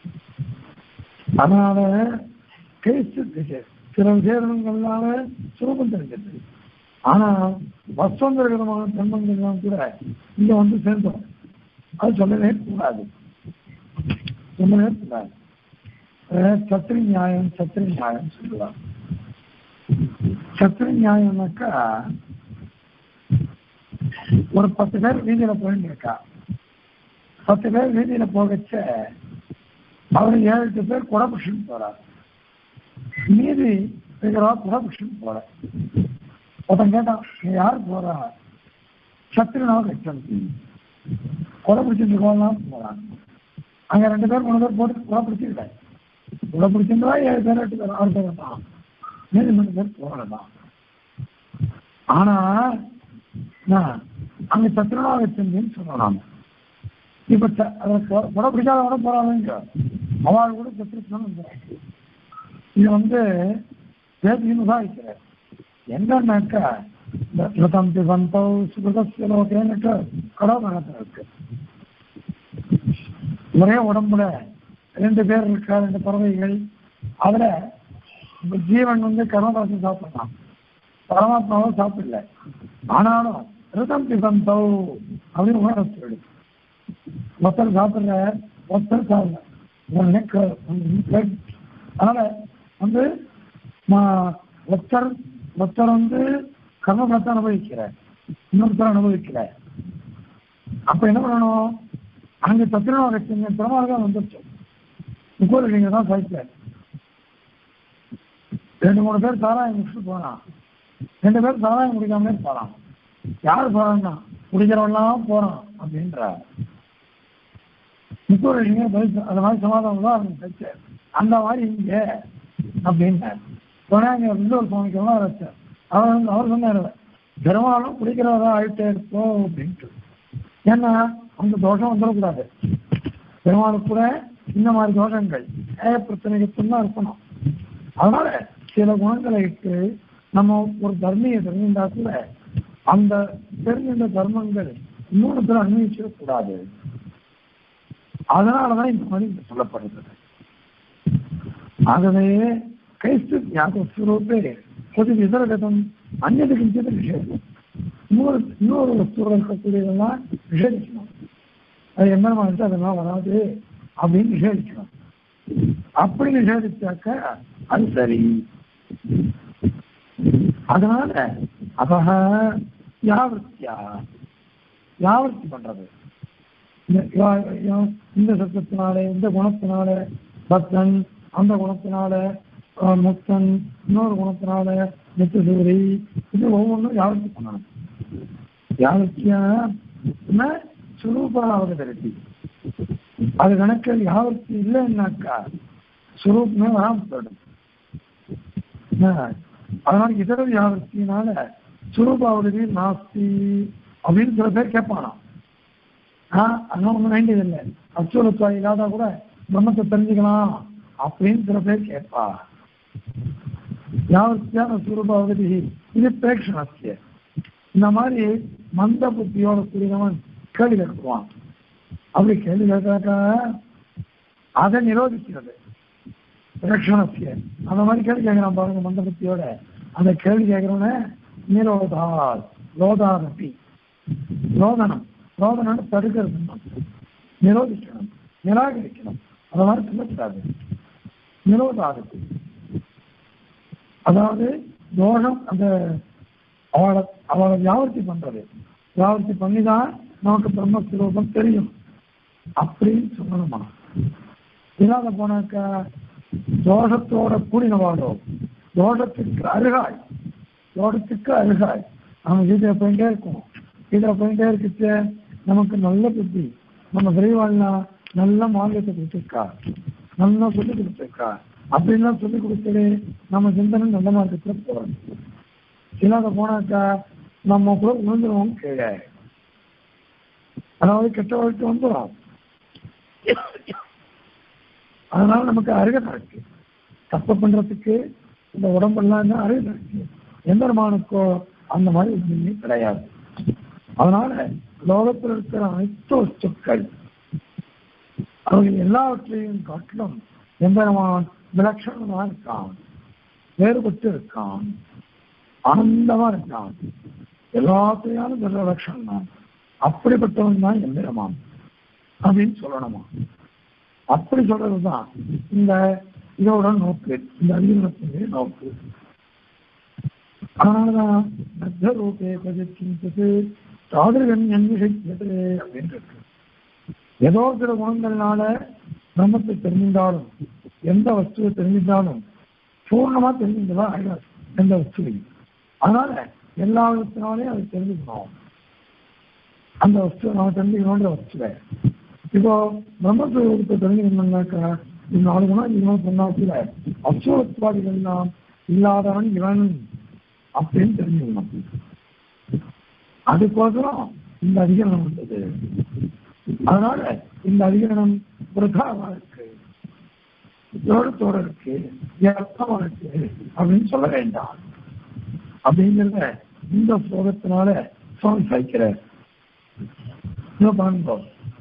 அதனால கேசு சில விசேஷங்கள்னால சுரூபம் தெரிஞ்சது ஆனா வசந்தரகரமான தன்மங்கள்லாம் கூட இங்க வந்து சேர்ந்தோம் அது சொல்லவே கூடாது சொல்லவே கூடாது சத்திரி நியாயம் சத்திரி நியாயம் சொல்லலாம் சத்திரி நியாயம்னாக்கா ஒரு பத்து பேர் வீதியில போயிட்டு இருக்கா பத்து பேர் வீதியில போகச்ச அவர் ஏழு எட்டு பேர் குடபுஷன் போறார் மீதி இருக்கிறவா குடபுஷன் போற ஒருத்தன் கேட்டான் நீ யார் போறா சத்திரனாக கட்சம் கொலை பிடிச்சிட்டு இருக்கோம்லாம் போறான் அங்க ரெண்டு பேர் மூணு பேர் போட்டு கொலை பிடிச்சிருக்காங்க கொலை பிடிச்சிருந்தா ஏழு பேர் எட்டு பேர் ஆறு பேர் தான் மீதி மூணு பேர் போறதான் ஆனா நான் அங்க சத்திரனாக வச்சிருந்தேன்னு சொல்றோம் நாம இப்ப கொலை பிடிக்காதவட போறாங்க அவள் கூட சத்திரத்தான் இது வந்து பேசின்னு தான் வைக்கிறேன் என்னன்னாக்கா ரதம் பிபந்தௌ சுகிருதஸ்ய லோகேன்னுட்டு கடவுள் இருக்கு ஒரே உடம்புல ரெண்டு பேர் இருக்கா ரெண்டு பறவைகள் அதுல ஜீவன் வந்து கர்மபாசி சாப்பிடலாம் பரமாத்மாவும் சாப்பிடல ஆனாலும் ரிதம் பிபந்தௌ அப்படின்னு உணர சொல்லு ஒருத்தர் சாப்பிடுற ஒருத்தர் சாப்பிடல அதனால வந்து ஒருத்தர் ஒருத்தர் வந்து கர்மபலத்தை அனுபவிக்கிற இன்னொருத்தர் அனுபவிக்கல அப்ப என்ன பண்ணணும் அங்க சத்திரமாக பிரமாதம் வந்துருச்சு முப்பது நீங்க தான் சைக்கிள் ரெண்டு மூணு பேர் சாராயம் முடிச்சுட்டு போனான் ரெண்டு பேர் சாராயம் முடிக்காமலே போறான் யார் போறான்னா குடிக்கிறவன்லாம் போறான் அப்படின்ற முப்பது நீங்க பதில் அந்த மாதிரி சமாதானம் தான் அவங்க வச்சு அந்த மாதிரி இங்க அப்படின்னு சொன்னாங்க இன்னொரு சுவாமிக்கெல்லாம் வச்சார் அவர் வந்து அவர் சொன்னார் பெரும்பாலும் குடிக்கிறவரா ஆயிட்டே இருப்போம் அப்படின்ட்டு ஏன்னா அந்த தோஷம் வந்துடக்கூடாது பெருமாளுக்கு கூட இந்த மாதிரி தோஷங்கள் ஏக பிரச்சனைக்கு தான் இருக்கணும் அதனால சில குணங்களை இட்டு நம்ம ஒரு தர்மியை தெரிஞ்சிருந்தா கூட அந்த தெரிஞ்சிருந்த தர்மங்கள் இன்னொருத்தர் அனுபவிச்சிடக்கூடாது அதனாலதான் இந்த மாதிரி இங்க சொல்லப்படுகிறது ஆகவே கைஸ்து ஞாபகஸ்வரூபே பொது விதரகதம் அந்நது கிஞ்சித விஷயம் இன்னொரு இன்னொரு வஸ்துவில் இருக்கக்கூடியதெல்லாம் நிஷேதிக்கணும் அது என்ன மாதிரி அதெல்லாம் வராது அப்படின்னு நிஷேதிக்கணும் அப்படி நிஷேதிச்சாக்க அது சரி அதனால அவக யாவர்த்தியா யாவர்த்தி பண்றது இந்த யா- யா- இந்த சத்தத்தினால இந்த குணத்தினால பக்தன் அந்த குணத்தினால ஆஹ், முக்தன் இன்னொரு குணத்தினால நித்தியசூரி இது ஒவ்வொன்றும் யாவர்த்தி பண்ணணும் யாவர்த்தியா சுரூபாவது தரட்டி அது கணக்கில் யாவர்த்தி இல்லைன்னாக்கா சுரூபமே வராம போயிடும் என்ன? அதனால இதர யாவர்த்தினால சுரூபாவதி நாஸ்தி அப்படின்னு சில பேர் கேட்பானா ஆஹ் அதெல்லாம் ஒண்ணும் வேண்டியதில்லை அச்சுவலத்துவம் இல்லாத கூட பிரம்மத்தை தெரிஞ்சுக்கலாம் அப்படின்னு சில பேர் கேட்பா யாவர்த்தியான சுரூபாவதி இது பிரேக்ஷணத்திய இந்த மாதிரி மந்த புத்தியோட கூடியவன் கேள்வி கேட்குவான் அப்படி கேள்வி கேட்டாக்கா அதை நிரோதிக்கிறது பிரேக்ஷணத்திய அந்த மாதிரி கேள்வி கேட்கிறான் பாருங்க மந்த புத்தியோட அந்த கேள்வி கேட்கிறவன நிரோதா லோதாரப்பி லோதனம் லோதனம் தடுக்கிறது நிரோதிக்கணும் நிராகரிக்கணும் அந்த மாதிரி சொல்லக்கூடாது நிரோதாரப்பி அதாவது தோஷம் அந்த அவளை அவளை வியாபர்த்தி பண்றது வியாபர்த்தி பண்ணிதான் நமக்கு பிரம்மஸ்வரூபம் தெரியும் அப்படின்னு சொல்லணுமா இல்லாத போனாக்கா தோஷத்தோட கூடினவாளோ தோஷத்துக்கு அருகாய் தோட்டத்துக்கு அருகாய் நம்ம கீதையை போயிட்டே இருக்கோம் கீதையை போயிட்டே இருக்குச்சு நமக்கு நல்ல புத்தி நம்ம விரைவாள்னா நல்ல மார்க்கத்தை கொடுத்துருக்கா நல்லா சொல்லி கொடுத்துருக்கா அப்படின்லாம் சொல்லி கொடுத்துட்டு நம்ம சிந்தனை நல்ல மார்க்கத்துல போறோம் இல்லாத போனாக்கா நம்ம கூட விழுந்துருவோம் கீழே அதாவது கெட்ட வாழ்க்கை வந்துடும் அதனால நமக்கு அருகதை இருக்கு தப்பு பண்றதுக்கு இந்த உடம்பெல்லாம் என்ன அருகதை இருக்கு எந்த பெருமானுக்கோ அந்த மாதிரி ஒண்ணுமே கிடையாது அதனால லோகத்தில் இருக்கிற அனைத்து வஸ்துக்கள் அவர்கள் எல்லாவற்றையும் காட்டிலும் எம்பெருமான் விலட்சணமா இருக்கான் வேறுபட்டு இருக்கான் ஆனந்தமா இருக்கான் எல்லாத்தையும் நல்ல லட்சணம் தான் அப்படிப்பட்டவன் தான் எம்பெருமான் அப்படின்னு சொல்லணுமா அப்படி சொல்றதுதான் இந்த இதோட நோக்கு இந்த அதிகரணத்தினுடைய நோக்கு அதனாலதான் பத்த ரூபே பதிக்கின்றது தாதிரகன் அன்பிஷிக்கிறது அப்படின்னு இருக்கு ஏதோ சில குணங்கள்னால பிரம்மத்தை தெரிஞ்சிருந்தாலும் எந்த வஸ்துவை தெரிஞ்சிருந்தாலும் பூர்ணமா தெரிஞ்சிருந்ததா ஆயிடாது எந்த வஸ்துவையும் அதனால எல்லா விதத்தினாலையும் அதை தெரிஞ்சுக்கணும் அந்த வஸ்துவை நம்ம தெரிஞ்சுக்கணுன்ற வஸ்துவை இப்போ பிரம்மஸ்வரூபத்தை தெரிஞ்சுக்கணும்னாக்கா இந்த நாலு குணம் இவன் சொன்னாச்சுல அசுவத்வாதிகள்லாம் இல்லாதவன் இவன் அப்படின்னு தெரிஞ்சுக்கணும் அதுக்கோசரம் இந்த அதிகரணம் வந்தது அதனால இந்த அதிகரணம் பிரதாவா இருக்கு தோடத்தோட இருக்கு அர்த்தமா இருக்கு அப்படின்னு சொல்ல வேண்டாம் அப்படிங்கிறத இந்த ஸ்லோகத்தினால சுவாமி சாய்க்கிறார் பாருங்க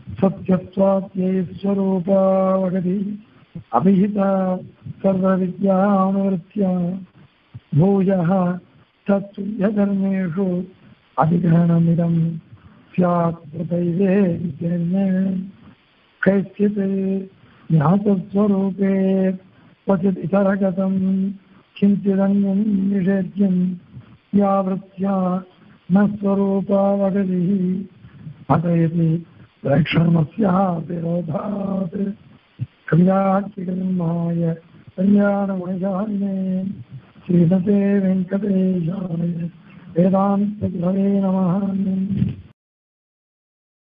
சத்யஸ்வாத்யஸ்வரூபாவகதி அபிஹித சர்வவித்யானுவருத்தியா भूयः तत्तुल्यधर्मेषु अधिग्रहणमिदं स्यात् कृतैवे कैश्चित् ज्ञातस्वरूपे क्वचित् इतरगतं किञ्चिदन्यं निषेध्यं या वृत्त्या न स्वरूपावगतिः अत इति प्रेक्षणमस्याः विरोधात् कल्याणिकर्माय कल्याणगुणशालिने श्रीमते वेङ्कटेशाय वेदान्तगुरवे नमः